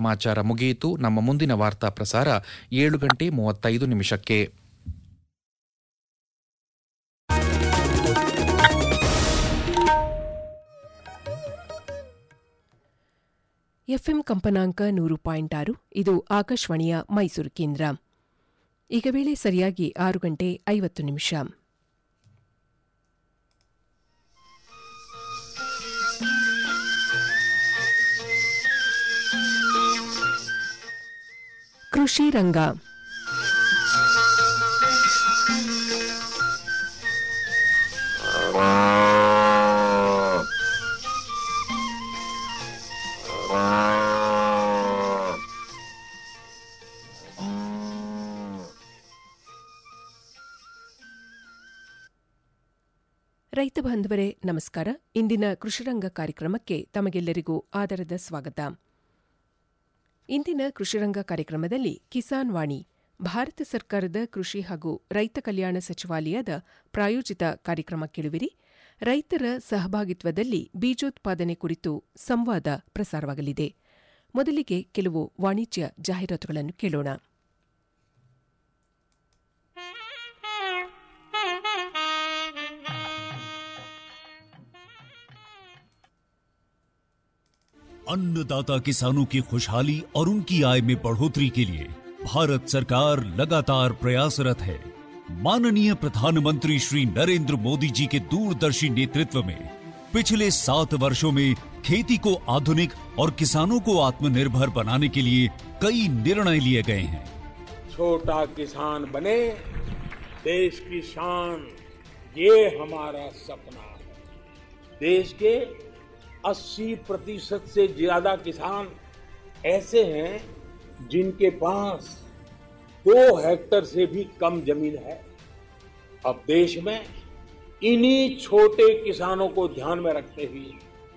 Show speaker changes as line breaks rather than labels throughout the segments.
ಸಮಾಚಾರ ಮುಗಿಯಿತು ನಮ್ಮ ಮುಂದಿನ ವಾರ್ತಾ ಪ್ರಸಾರ ಏಳು ಗಂಟೆ ಮೂವತ್ತೈದು ನಿಮಿಷಕ್ಕೆ
ಎಫ್ಎಂ ಕಂಪನಾಂಕ ನೂರು ಪಾಯಿಂಟ್ ಆರು ಇದು ಆಕಾಶವಾಣಿಯ ಮೈಸೂರು ಕೇಂದ್ರ ಈಗ ವೇಳೆ ಸರಿಯಾಗಿ ಆರು ಗಂಟೆ ಐವತ್ತು ನಿಮಿಷ ಕೃಷಿ ರಂಗ ರೈತ ಬಾಂಧವರೇ ನಮಸ್ಕಾರ ಇಂದಿನ ಕೃಷಿರಂಗ ಕಾರ್ಯಕ್ರಮಕ್ಕೆ ತಮಗೆಲ್ಲರಿಗೂ ಆದರದ ಸ್ವಾಗತ ಇಂದಿನ ಕೃಷಿರಂಗ ಕಾರ್ಯಕ್ರಮದಲ್ಲಿ ಕಿಸಾನ್ ವಾಣಿ ಭಾರತ ಸರ್ಕಾರದ ಕೃಷಿ ಹಾಗೂ ರೈತ ಕಲ್ಯಾಣ ಸಚಿವಾಲಯದ ಪ್ರಾಯೋಜಿತ ಕಾರ್ಯಕ್ರಮ ಕೇಳುವಿರಿ ರೈತರ ಸಹಭಾಗಿತ್ವದಲ್ಲಿ ಬೀಜೋತ್ಪಾದನೆ ಕುರಿತು ಸಂವಾದ ಪ್ರಸಾರವಾಗಲಿದೆ ಮೊದಲಿಗೆ ಕೆಲವು ವಾಣಿಜ್ಯ ಜಾಹೀರಾತುಗಳನ್ನು ಕೇಳೋಣ
अन्नदाता किसानों की खुशहाली और उनकी आय में बढ़ोतरी के लिए भारत सरकार लगातार प्रयासरत है माननीय प्रधानमंत्री श्री नरेंद्र मोदी जी के दूरदर्शी नेतृत्व में पिछले सात वर्षों में खेती को आधुनिक और किसानों को आत्मनिर्भर बनाने के लिए कई निर्णय लिए गए हैं
छोटा किसान बने देश की शान ये हमारा सपना है देश के 80 प्रतिशत से ज्यादा किसान ऐसे हैं जिनके पास दो हेक्टर से भी कम जमीन है अब देश में इन्हीं छोटे किसानों को ध्यान में रखते हुए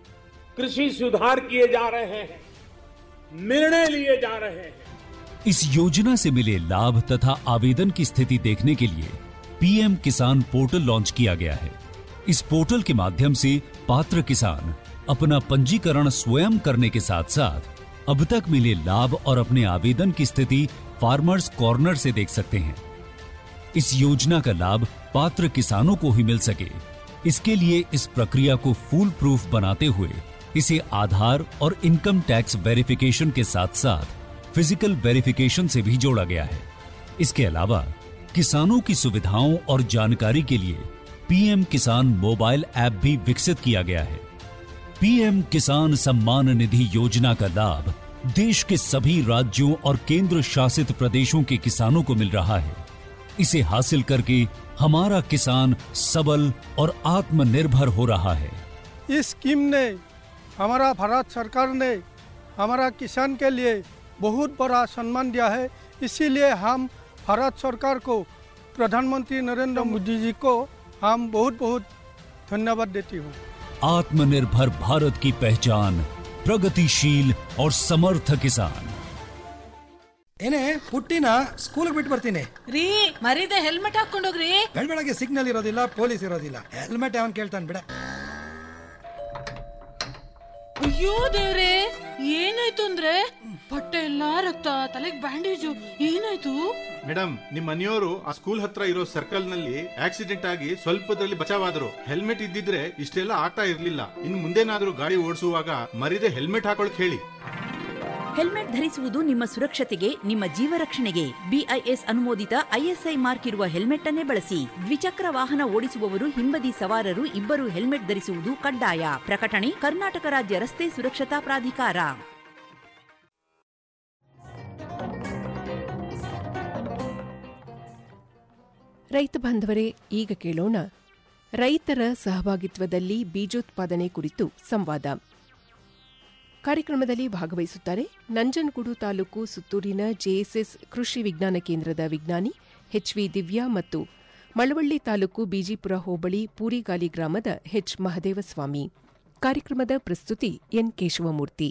कृषि सुधार किए जा रहे हैं निर्णय लिए जा रहे हैं
इस योजना से मिले लाभ तथा आवेदन की स्थिति देखने के लिए पीएम किसान पोर्टल लॉन्च किया गया है इस पोर्टल के माध्यम से पात्र किसान अपना पंजीकरण स्वयं करने के साथ साथ अब तक मिले लाभ और अपने आवेदन की स्थिति फार्मर्स कॉर्नर से देख सकते हैं इस योजना का लाभ पात्र किसानों को ही मिल सके इसके लिए इस प्रक्रिया को फूल प्रूफ बनाते हुए इसे आधार और इनकम टैक्स वेरिफिकेशन के साथ साथ फिजिकल वेरिफिकेशन से भी जोड़ा गया है इसके अलावा किसानों की सुविधाओं और जानकारी के लिए पीएम किसान मोबाइल ऐप भी विकसित किया गया है पीएम किसान सम्मान निधि योजना का लाभ देश के सभी राज्यों और केंद्र शासित प्रदेशों के किसानों को मिल रहा है इसे हासिल करके हमारा किसान सबल और आत्मनिर्भर हो रहा है
इस स्कीम ने हमारा भारत सरकार ने हमारा किसान के लिए बहुत बड़ा सम्मान दिया है इसीलिए हम भारत सरकार को प्रधानमंत्री नरेंद्र मोदी जी को हम बहुत बहुत धन्यवाद देती हूँ
आत्मनिर्भर भारत की पहचान प्रगतिशील और समर्थ किसान
ಏನೇ ಪುಟ್ಟಿನ ಸ್ಕೂಲ್ಗೆ ಬಿಟ್ಟು ಬರ್ತೀನಿ
ರೀ ಮರೀದೆ ಹೆಲ್ಮೆಟ್ ಹಾಕೊಂಡೋಗ್ರಿ
ಬೆಳಗ್ಗೆ ಸಿಗ್ನಲ್ ಇರೋದಿಲ್ಲ ಪೊಲೀಸ್ ಇರೋದಿಲ್ಲ ಹೆಲ್ಮೆಟ್ ಅವನ್ ಕೇಳ್ತಾನೆ ಬಿಡ
ಅಯ್ಯೋ ದೇವ್ರೆ ಏನಾಯ್ತು ಅಂದ್ರೆ ಬಟ್ಟೆ ಎಲ್ಲಾ ರಕ್ತ ತಲೆಗ್ ಬ್ಯಾಂಡೇಜು ಏನಾಯ್ತು
ಮೇಡಮ್ ನಿಮ್ ಮನೆಯವರು ಆ ಸ್ಕೂಲ್ ಹತ್ರ ಇರೋ ಸರ್ಕಲ್ ನಲ್ಲಿ ಆಕ್ಸಿಡೆಂಟ್ ಆಗಿ ಸ್ವಲ್ಪದಲ್ಲಿ ಬಚಾವಾದ್ರು ಹೆಲ್ಮೆಟ್ ಇದ್ದಿದ್ರೆ ಇಷ್ಟೆಲ್ಲ ಆಗ್ತಾ ಇರ್ಲಿಲ್ಲ ಇನ್ ಮುಂದೇನಾದ್ರೂ ಗಾಡಿ ಓಡಿಸುವಾಗ ಮರಿದೆ ಹೆಲ್ಮೆಟ್ ಹಾಕೊಳಕ್ ಹೇಳಿ
ಹೆಲ್ಮೆಟ್ ಧರಿಸುವುದು ನಿಮ್ಮ ಸುರಕ್ಷತೆಗೆ ನಿಮ್ಮ ಜೀವ ರಕ್ಷಣೆಗೆ ಬಿಐಎಸ್ ಅನುಮೋದಿತ ಐಎಸ್ಐ ಮಾರ್ಕ್ ಇರುವ ಹೆಲ್ಮೆಟ್ ಅನ್ನೇ ಬಳಸಿ ದ್ವಿಚಕ್ರ ವಾಹನ ಓಡಿಸುವವರು ಹಿಂಬದಿ ಸವಾರರು ಇಬ್ಬರು ಹೆಲ್ಮೆಟ್ ಧರಿಸುವುದು ಕಡ್ಡಾಯ ಪ್ರಕಟಣೆ ಕರ್ನಾಟಕ ರಾಜ್ಯ ರಸ್ತೆ ಸುರಕ್ಷತಾ ಪ್ರಾಧಿಕಾರ
ರೈತ ಬಾಂಧವರೇ ಈಗ ಕೇಳೋಣ ರೈತರ ಸಹಭಾಗಿತ್ವದಲ್ಲಿ ಬೀಜೋತ್ಪಾದನೆ ಕುರಿತು ಸಂವಾದ ಕಾರ್ಯಕ್ರಮದಲ್ಲಿ ಭಾಗವಹಿಸುತ್ತಾರೆ ನಂಜನಗೂಡು ತಾಲೂಕು ಸುತ್ತೂರಿನ ಜೆಎಸ್ಎಸ್ ಕೃಷಿ ವಿಜ್ಞಾನ ಕೇಂದ್ರದ ವಿಜ್ಞಾನಿ ಎಚ್ವಿ ದಿವ್ಯಾ ಮತ್ತು ಮಳವಳ್ಳಿ ತಾಲೂಕು ಬಿಜಿಪುರ ಹೋಬಳಿ ಪೂರಿಗಾಲಿ ಗ್ರಾಮದ ಎಚ್ ಮಹದೇವಸ್ವಾಮಿ ಕಾರ್ಯಕ್ರಮದ ಪ್ರಸ್ತುತಿ ಎನ್ ಕೇಶವಮೂರ್ತಿ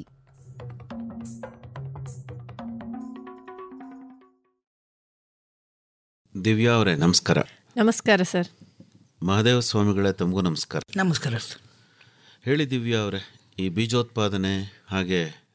ದಿವ್ಯಾ ಅವರೇ ನಮಸ್ಕಾರ
ನಮಸ್ಕಾರ ಸರ್
ಮಹಾದೇವ ಸ್ವಾಮಿಗಳೇ ತಮಗೂ ನಮಸ್ಕಾರ
ನಮಸ್ಕಾರ ಸರ್
ಹೇಳಿ ದಿವ್ಯಾ ಅವರೇ ಈ ಬೀಜೋತ್ಪಾದನೆ ಹಾಗೆ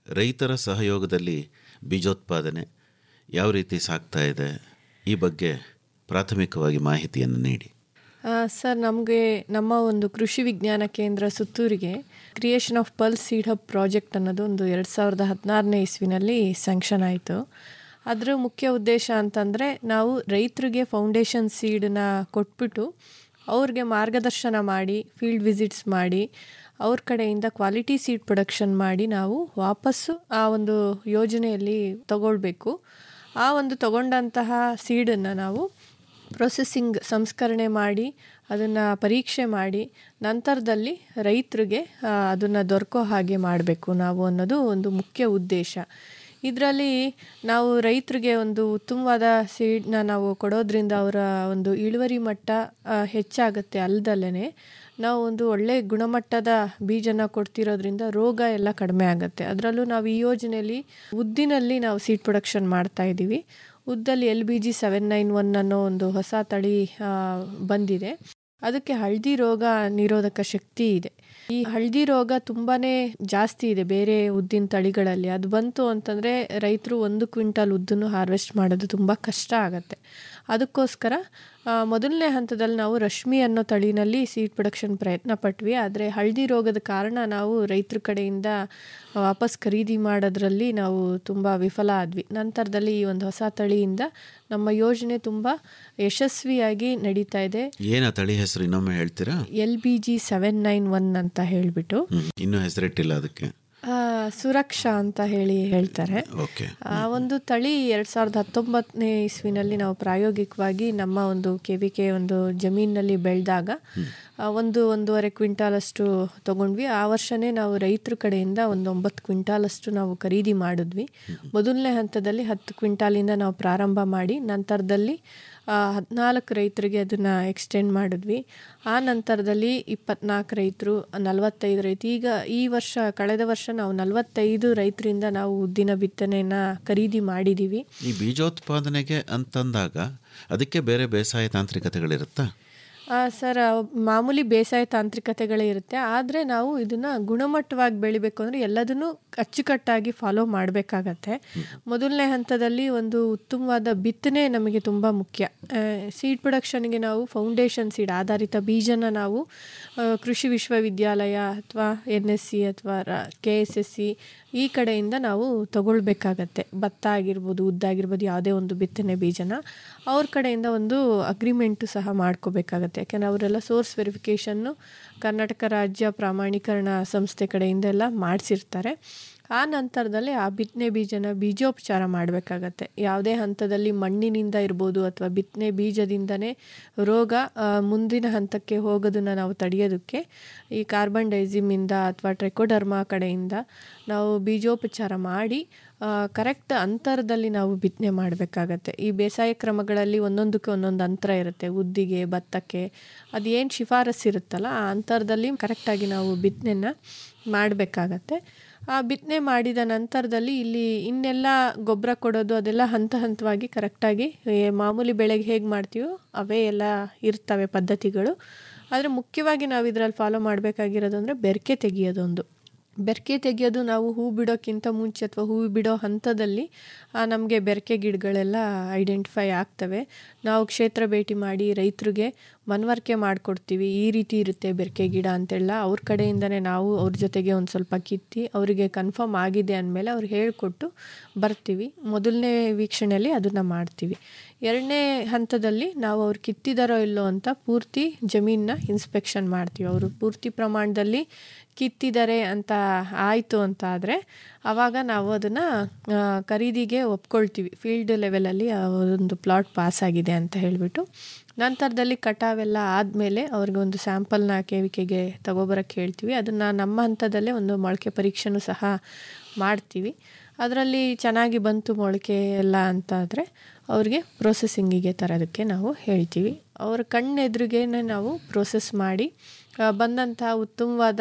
ರೈತರ ಸಹಯೋಗದಲ್ಲಿ ಬೀಜೋತ್ಪಾದನೆ ಯಾವ ರೀತಿ ಸಾಗ್ತಾ ಇದೆ ಈ ಬಗ್ಗೆ ಪ್ರಾಥಮಿಕವಾಗಿ ಮಾಹಿತಿಯನ್ನು ನೀಡಿ
ಆ, ಸರ್ ನಮಗೆ ನಮ್ಮ ಒಂದು ಕೃಷಿ ವಿಜ್ಞಾನ ಕೇಂದ್ರ ಸುತ್ತೂರಿಗೆ creation of pulse seed hub project ಅನ್ನೋದು ಒಂದು ಎರಡು ಸಾವಿರದ ಹದಿನಾರನೇ ಇಸ್ವಿನಲ್ಲಿ ಸ್ಯಾಂಕ್ಷನ್ ಆಯಿತು ಅದರ ಮುಖ್ಯ ಉದ್ದೇಶ ಅಂತಂದರೆ ನಾವು ರೈತರಿಗೆ ಫೌಂಡೇಶನ್ ಸೀಡನ್ನ ಕೊಟ್ಬಿಟ್ಟು ಅವ್ರಿಗೆ ಮಾರ್ಗದರ್ಶನ ಮಾಡಿ ಫೀಲ್ಡ್ ವಿಸಿಟ್ಸ್ ಮಾಡಿ ಅವ್ರ ಕಡೆಯಿಂದ ಕ್ವಾಲಿಟಿ ಸೀಡ್ ಪ್ರೊಡಕ್ಷನ್ ಮಾಡಿ ನಾವು ವಾಪಸ್ಸು ಆ ಒಂದು ಯೋಜನೆಯಲ್ಲಿ ತಗೊಳ್ಬೇಕು ಆ ಒಂದು ತಗೊಂಡಂತಹ ಸೀಡನ್ನು ನಾವು ಪ್ರೊಸೆಸಿಂಗ್ ಸಂಸ್ಕರಣೆ ಮಾಡಿ ಅದನ್ನು ಪರೀಕ್ಷೆ ಮಾಡಿ ನಂತರದಲ್ಲಿ ರೈತರಿಗೆ ಅದನ್ನು ದೊರಕೋ ಹಾಗೆ ಮಾಡಬೇಕು ನಾವು ಅನ್ನೋದು ಒಂದು ಮುಖ್ಯ ಉದ್ದೇಶ ಇದರಲ್ಲಿ ನಾವು ರೈತರಿಗೆ ಒಂದು ಉತ್ತಮವಾದ ಸೀಡ್ನ ನಾವು ಕೊಡೋದ್ರಿಂದ ಅವರ ಒಂದು ಇಳುವರಿ ಮಟ್ಟ ಆ, ಹೆಚ್ಚಾಗುತ್ತೆ ಅಲ್ದಲ್ಲೇ ನಾವು ಒಂದು ಒಳ್ಳೆ ಗುಣಮಟ್ಟದ ಬೀಜನ ಕೊಡ್ತಿರೋದ್ರಿಂದ ರೋಗ ಎಲ್ಲ ಕಡಿಮೆ ಆಗುತ್ತೆ ಅದರಲ್ಲೂ ನಾವು ಈ ಯೋಜನೆಯಲ್ಲಿ ಉದ್ದಿನಲ್ಲಿ ನಾವು ಸೀಡ್ ಪ್ರೊಡಕ್ಷನ್ ಮಾಡ್ತಾ ಇದ್ದೀವಿ ಉದ್ದಲ್ಲಿ L B G seven nine one ಅನ್ನೋ ಒಂದು ಹೊಸ ತಳಿ ಆ, ಬಂದಿದೆ ಅದಕ್ಕೆ ಹಳದಿ ರೋಗ ನಿರೋಧಕ ಶಕ್ತಿ ಇದೆ ಈ ಹಳದಿ ರೋಗ ತುಂಬಾನೇ ಜಾಸ್ತಿ ಇದೆ ಬೇರೆ ಉದ್ದಿನ ತಳಿಗಳಲ್ಲಿ ಅದು ಬಂತು ಅಂತಂದರೆ ರೈತರು ಒಂದು ಕ್ವಿಂಟಲ್ ಉದ್ದನ್ನು ಹಾರ್ವೆಸ್ಟ್ ಮಾಡೋದು ತುಂಬ ಕಷ್ಟ ಆಗುತ್ತೆ ಅದಕ್ಕೋಸ್ಕರ ಆ, ಮೊದಲನೇ ಹಂತದಲ್ಲಿ ನಾವು ರಶ್ಮಿ ಅನ್ನೋ ತಳಿನಲ್ಲಿ ಸೀಡ್ ಪ್ರೊಡಕ್ಷನ್ ಪ್ರಯತ್ನ ಪಟ್ವಿ ಆದರೆ ಹಳದಿ ರೋಗದ ಕಾರಣ ನಾವು ರೈತರ ಕಡೆಯಿಂದ ವಾಪಸ್ ಖರೀದಿ ಮಾಡೋದ್ರಲ್ಲಿ ನಾವು ತುಂಬ ವಿಫಲ ಆದ್ವಿ ನಂತರದಲ್ಲಿ ಈ ಒಂದು ಹೊಸ ತಳಿಯಿಂದ ನಮ್ಮ ಯೋಜನೆ ತುಂಬ ಯಶಸ್ವಿಯಾಗಿ ನಡೀತಾ ಇದೆ
ಏನ ತಳಿ ಹೆಸರು ಇನ್ನೊಮ್ಮೆ ಹೇಳ್ತೀರಾ
L B G seven nine one ಅಂತ ಹೇಳಿಬಿಟ್ಟು
ಹ್ಮ್. ಇನ್ನೂ ಹೆಸರಿಟ್ಟಿಲ್ಲ ಅದಕ್ಕೆ
ಆ, ಸುರಕ್ಷಾ ಅಂತ ಹೇಳಿ ಹೇಳ್ತಾರೆ
ಓಕೆ
ಆ ಒಂದು ತಳಿ ಎರಡು ಸಾವಿರದ ಹತ್ತೊಂಬತ್ತನೇ ಇಸ್ವಿನಲ್ಲಿ ನಾವು ಪ್ರಾಯೋಗಿಕವಾಗಿ ನಮ್ಮ ಒಂದು ಕೆ ವಿ ಕೆ ಒಂದು ಜಮೀನಿನಲ್ಲಿ ಬೆಳೆದಾಗ ಒಂದು ಒಂದೂವರೆ ಕ್ವಿಂಟಾಲಷ್ಟು ತಗೊಂಡ್ವಿ ಆ ವರ್ಷನೇ ನಾವು ರೈತರ ಕಡೆಯಿಂದ ಒಂದು ಒಂಬತ್ತು ಕ್ವಿಂಟಾಲಷ್ಟು ನಾವು ಖರೀದಿ ಮಾಡಿದ್ವಿ ಮೊದಲನೇ ಹಂತದಲ್ಲಿ ಹತ್ತು ಕ್ವಿಂಟಾಲಿಂದ ನಾವು ಪ್ರಾರಂಭ ಮಾಡಿ ನಂತರದಲ್ಲಿ ಹದಿನಾಲ್ಕು ರೈತರಿಗೆ ಅದನ್ನು ಎಕ್ಸ್ಟೆಂಡ್ ಮಾಡಿದ್ವಿ ಆ ನಂತರದಲ್ಲಿ ಇಪ್ಪತ್ನಾಲ್ಕು ರೈತರು ನಲವತ್ತೈದು ರೈತ ಈಗ ಈ ವರ್ಷ ಕಳೆದ ವರ್ಷ ನಾವು ನಲವತ್ತೈದು ರೈತರಿಂದ ನಾವು ಉದ್ದಿನ ಬಿತ್ತನೆನ ಖರೀದಿ ಮಾಡಿದ್ದೀವಿ
ಈ ಬೀಜೋತ್ಪಾದನೆಗೆ ಅಂತಂದಾಗ ಅದಕ್ಕೆ ಬೇರೆ ಬೇಸಾಯ ತಾಂತ್ರಿಕತೆಗಳಿರುತ್ತಾ
ಆ, ಸರ್ ಆ, ಮಾಮೂಲಿ ಬೇಸಾಯ ತಾಂತ್ರಿಕತೆಗಳೇ ಇರುತ್ತೆ ಆದರೆ ನಾವು ಇದನ್ನು ಗುಣಮಟ್ಟವಾಗಿ ಬೆಳಿಬೇಕು ಅಂದರೆ ಎಲ್ಲದನ್ನು ಅಚ್ಚುಕಟ್ಟಾಗಿ ಫಾಲೋ ಮಾಡಬೇಕಾಗತ್ತೆ ಮೊದಲನೇ ಹಂತದಲ್ಲಿ ಒಂದು ಉತ್ತಮವಾದ ಬಿತ್ತನೆ ನಮಗೆ ತುಂಬ ಮುಖ್ಯ ಸೀಡ್ ಪ್ರೊಡಕ್ಷನ್ಗೆ ನಾವು ಫೌಂಡೇಶನ್ ಸೀಡ್ ಆಧಾರಿತ ಬೀಜನ ನಾವು ಆ, ಕೃಷಿ ವಿಶ್ವವಿದ್ಯಾಲಯ ಅಥವಾ ಎನ್ ಎಸ್ ಸಿ ಅಥವಾ ಕೆ ಎಸ್ ಎಸ್ ಸಿ ಈ ಕಡೆಯಿಂದ ನಾವು ತಗೊಳ್ಬೇಕಾಗತ್ತೆ ಭತ್ತ ಆಗಿರ್ಬೋದು ಉದ್ದಾಗಿರ್ಬೋದು ಯಾವುದೇ ಒಂದು ಬಿತ್ತನೆ ಬೀಜನ ಅವ್ರ ಕಡೆಯಿಂದ ಒಂದು ಅಗ್ರಿಮೆಂಟು ಸಹ ಮಾಡ್ಕೋಬೇಕಾಗತ್ತೆ ಯಾಕೆಂದರೆ ಅವರೆಲ್ಲ ಸೋರ್ಸ್ ವೆರಿಫಿಕೇಷನ್ನು ಕರ್ನಾಟಕ ರಾಜ್ಯ ಪ್ರಾಮಾಣೀಕರಣ ಸಂಸ್ಥೆ ಕಡೆಯಿಂದ ಎಲ್ಲ ಮಾಡಿಸಿರ್ತಾರೆ ಆ ನಂತರದಲ್ಲಿ ಆ ಬಿತ್ತನೆ ಬೀಜನ ಬೀಜೋಪಚಾರ ಮಾಡಬೇಕಾಗತ್ತೆ ಯಾವುದೇ ಹಂತದಲ್ಲಿ ಮಣ್ಣಿನಿಂದ ಇರ್ಬೋದು ಅಥವಾ ಬಿತ್ತನೆ ಬೀಜದಿಂದನೇ ರೋಗ ಆ, ಮುಂದಿನ ಹಂತಕ್ಕೆ ಹೋಗೋದನ್ನು ನಾವು ತಡೆಯೋದಕ್ಕೆ ಈ ಕಾರ್ಬನ್ ಡೈಸಿಮಿಂದ ಅಥವಾ ಟ್ರೆಕೋಡರ್ಮಾ ಕಡೆಯಿಂದ ನಾವು ಬೀಜೋಪಚಾರ ಮಾಡಿ ಕರೆಕ್ಟ್ ಅಂತರದಲ್ಲಿ ನಾವು ಬಿತ್ತನೆ ಮಾಡಬೇಕಾಗತ್ತೆ ಈ ಬೇಸಾಯ ಕ್ರಮಗಳಲ್ಲಿ ಒಂದೊಂದಕ್ಕೆ ಒಂದೊಂದು ಅಂತರ ಇರುತ್ತೆ ಉದ್ದಿಗೆ ಭತ್ತಕ್ಕೆ ಅದು ಏನು ಶಿಫಾರಸ್ ಇರುತ್ತಲ್ಲ ಆ ಅಂತರದಲ್ಲಿ ಕರೆಕ್ಟಾಗಿ ನಾವು ಬಿತ್ತನೆನ ಮಾಡಬೇಕಾಗತ್ತೆ ಆ ಬಿತ್ತನೆ ಮಾಡಿದ ನಂತರದಲ್ಲಿ ಇಲ್ಲಿ ಇನ್ನೆಲ್ಲ ಗೊಬ್ಬರ ಕೊಡೋದು ಅದೆಲ್ಲ ಹಂತ ಹಂತವಾಗಿ ಕರೆಕ್ಟಾಗಿ ಏ, ಮಾಮೂಲಿ ಬೆಳೆಗೆ ಹೇಗೆ ಮಾಡ್ತೀವೋ ಅವೇ ಎಲ್ಲ ಇರ್ತವೆ ಪದ್ಧತಿಗಳು ಆದರೆ ಮುಖ್ಯವಾಗಿ ನಾವು ಇದರಲ್ಲಿ ಫಾಲೋ ಮಾಡಬೇಕಾಗಿರೋದು ಅಂದರೆ ಬೆರಕೆ ತೆಗೆಯೋದೊಂದು ಬೆರಕೆ ತೆಗೆಯೋದು ನಾವು ಹೂ ಬಿಡೋಕ್ಕಿಂತ ಮುಂಚೆ ಅಥವಾ ಹೂ ಬಿಡೋ ಹಂತದಲ್ಲಿ ನಮಗೆ ಬೆರಕೆ ಗಿಡಗಳೆಲ್ಲ ಐಡೆಂಟಿಫೈ ಆಗ್ತವೆ ನಾವು ಕ್ಷೇತ್ರ ಭೇಟಿ ಮಾಡಿ ರೈತರಿಗೆ ಮನವರಿಕೆ ಮಾಡಿಕೊಡ್ತೀವಿ ಈ ರೀತಿ ಇರುತ್ತೆ ಬೆರಕೆ ಗಿಡ ಅಂತೆಲ್ಲ ಅವ್ರ ಕಡೆಯಿಂದನೇ ನಾವು ಅವ್ರ ಜೊತೆಗೆ ಒಂದು ಸ್ವಲ್ಪ ಕಿತ್ತಿ ಅವರಿಗೆ ಕನ್ಫರ್ಮ್ ಆಗಿದೆ ಅಂದಮೇಲೆ ಅವ್ರು ಹೇಳಿಕೊಟ್ಟು ಬರ್ತೀವಿ ಮೊದಲನೇ ವೀಕ್ಷಣೆಯಲ್ಲಿ ಅದನ್ನು ಮಾಡ್ತೀವಿ ಎರಡನೇ ಹಂತದಲ್ಲಿ ನಾವು ಅವ್ರು ಕಿತ್ತಿದಾರೋ ಇಲ್ಲೋ ಅಂತ ಪೂರ್ತಿ ಜಮೀನನ್ನ ಇನ್ಸ್ಪೆಕ್ಷನ್ ಮಾಡ್ತೀವಿ ಅವರು ಪೂರ್ತಿ ಪ್ರಮಾಣದಲ್ಲಿ ಕಿತ್ತಿದ್ದಾರೆ ಅಂತ ಆಯಿತು ಅಂತ ಆದರೆ ಆವಾಗ ನಾವು ಅದನ್ನು ಖರೀದಿಗೆ ಒಪ್ಕೊಳ್ತೀವಿ ಫೀಲ್ಡ್ ಲೆವೆಲಲ್ಲಿ ಆ ಒಂದು ಪ್ಲಾಟ್ ಪಾಸ್ ಆಗಿದೆ ಅಂತ ಹೇಳಿಬಿಟ್ಟು ನಂತರದಲ್ಲಿ ಕಟಾವೆಲ್ಲ ಆದಮೇಲೆ ಅವ್ರಿಗೆ ಒಂದು ಸ್ಯಾಂಪಲ್ನ ಕೇವಿಕೆಗೆ ತಗೊಬರಕ್ಕೆ ಹೇಳ್ತೀವಿ ಅದನ್ನು ನಮ್ಮ ಹಂತದಲ್ಲೇ ಒಂದು ಮೊಳಕೆ ಪರೀಕ್ಷೆನೂ ಸಹ ಮಾಡ್ತೀವಿ ಅದರಲ್ಲಿ ಚೆನ್ನಾಗಿ ಬಂತು ಮೊಳಕೆ ಎಲ್ಲ ಅಂತ ಆದರೆ ಅವ್ರಿಗೆ ಪ್ರೊಸೆಸಿಂಗಿಗೆ ತರೋದಕ್ಕೆ ನಾವು ಹೇಳ್ತೀವಿ ಅವರ ಕಣ್ಣೆದುರಿಗೇನೆ ನಾವು ಪ್ರೊಸೆಸ್ ಮಾಡಿ ಆ, ಬಂದಂತಹ ಉತ್ತಮವಾದ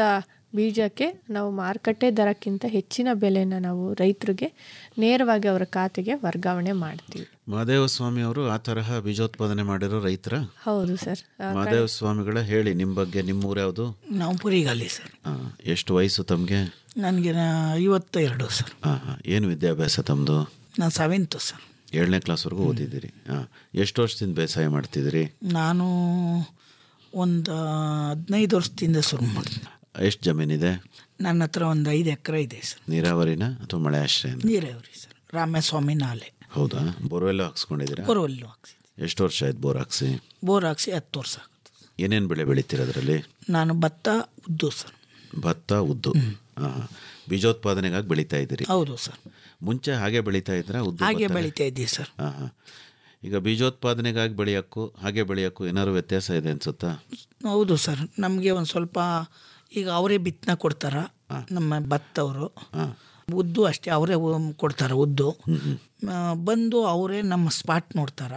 ಬೀಜಕ್ಕೆ ನಾವು ಮಾರುಕಟ್ಟೆ ದರಕ್ಕಿಂತ ಹೆಚ್ಚಿನ ಬೆಲೆನ ನಾವು ರೈತರಿಗೆ ನೇರವಾಗಿ ಅವರ ಖಾತೆಗೆ ವರ್ಗಾವಣೆ ಮಾಡ್ತೀವಿ
ಮಹಾದೇವ ಸ್ವಾಮಿ ಅವರು ಆ ತರಹ ಬೀಜೋತ್ಪಾದನೆ ಮಾಡಿರೋ ರೈತರ
ಹೌದು ಸರ್ ಆ,
ಮಹಾದೇವ ಸ್ವಾಮಿಗಳ ಹೇಳಿ ನಿಮ್ಮ ಬಗ್ಗೆ ನಿಮ್ಮ ಊರು ಯಾವುದು
ನಾವು ಪುರಿಗಾಲಿ ಸರ್
ಆ, ಎಷ್ಟು ವಯಸ್ಸು ತಮಗೆ
ನನಗೆ ಐವತ್ತೆರಡು ಸರ್
ಏನು ವಿದ್ಯಾಭ್ಯಾಸ ತಮ್ಮದು
ನಾನು ಸೆವೆಂತು ಸರ್
ಏಳನೇ ಕ್ಲಾಸ್ವರೆಗೂ ಓದಿದ್ದೀರಿ ಹಾಂ ಎಷ್ಟು ವರ್ಷದಿಂದ ಬೇಸಾಯ ಮಾಡ್ತಿದ್ದೀರಿ
ನಾನು ಒಂದು ಹದಿನೈದು ವರ್ಷದಿಂದ ಶುರು ಮಾಡಿದೆ
ಎಷ್ಟು ಜಮೀನಿದೆ
ನನ್ನ ಹತ್ರ ಒಂದು ಐದು ಎಕರೆ ಇದೆ ಸರ್
ನೀರಾವರಿನ ಅಥವಾ ಮಳೆ ಆಶ್ರಯ
ನೀರಾವರಿ ಸರ್ ರಾಮಸ್ವಾಮಿ ನಾಲೆ
ಹೌದಾ ಬೋರ್ವೆಲ್ಲ ಹಾಕ್ಸ್ಕೊಂಡಿದ್ದೀರಾ
ಬೋರ್ವೆಲ್ಲು ಹಾಕ್ಸಿ
ಎಷ್ಟು ವರ್ಷ ಆಯ್ತು ಬೋರ್ ಹಾಕ್ಸಿ
ಬೋರ್ ಹಾಕ್ಸಿ ಹತ್ತು ವರ್ಷ ಆಗುತ್ತೆ
ಏನೇನು ಬೆಳೆ ಬೆಳಿತೀರ ಅದರಲ್ಲಿ
ನಾನು ಭತ್ತ ಉದ್ದು ಸರ್
ಭತ್ತ ಉದ್ದು ಹಾಂ ಬೀಜೋತ್ಪಾದನೆಗಾಗಿ ಬೆಳೀತಾ ಇದ್ದೀರಿ
ಹೌದು ಸರ್
ಮುಂಚೆ ಹಾಗೆ ಬೆಳೀತಾ ಇದ್ರ ಉದ್ದು
ಹಾಗೆ
ಭತ್ತ?
ಬೆಳೀತಾ ಇದ್ದೀವಿ ಸರ್
ಹಾಂ ಹಾಂ ಈಗ ಬೀಜೋತ್ಪಾದನೆಗಾಗಿ ಬೆಳೆಯೋಕ್ಕೂ ಹಾಗೆ ಬೆಳೆಯೋಕ್ಕೂ ಏನಾದ್ರು ವ್ಯತ್ಯಾಸ ಇದೆ ಅನ್ಸುತ್ತಾ
ಹೌದು ಸರ್ ನಮಗೆ ಒಂದು ಸ್ವಲ್ಪ ಈಗ ಅವರೇ ಬಿತ್ತನೆ ಕೊಡ್ತಾರ ನಮ್ಮ ಭತ್ತವರು ಉದ್ದು ಅಷ್ಟೇ ಅವರೇ ಕೊಡ್ತಾರೆ ಉದ್ದು ಆ, ಬಂದು ಅವರೇ ನಮ್ಮ ಸ್ಪಾಟ್ ನೋಡ್ತಾರ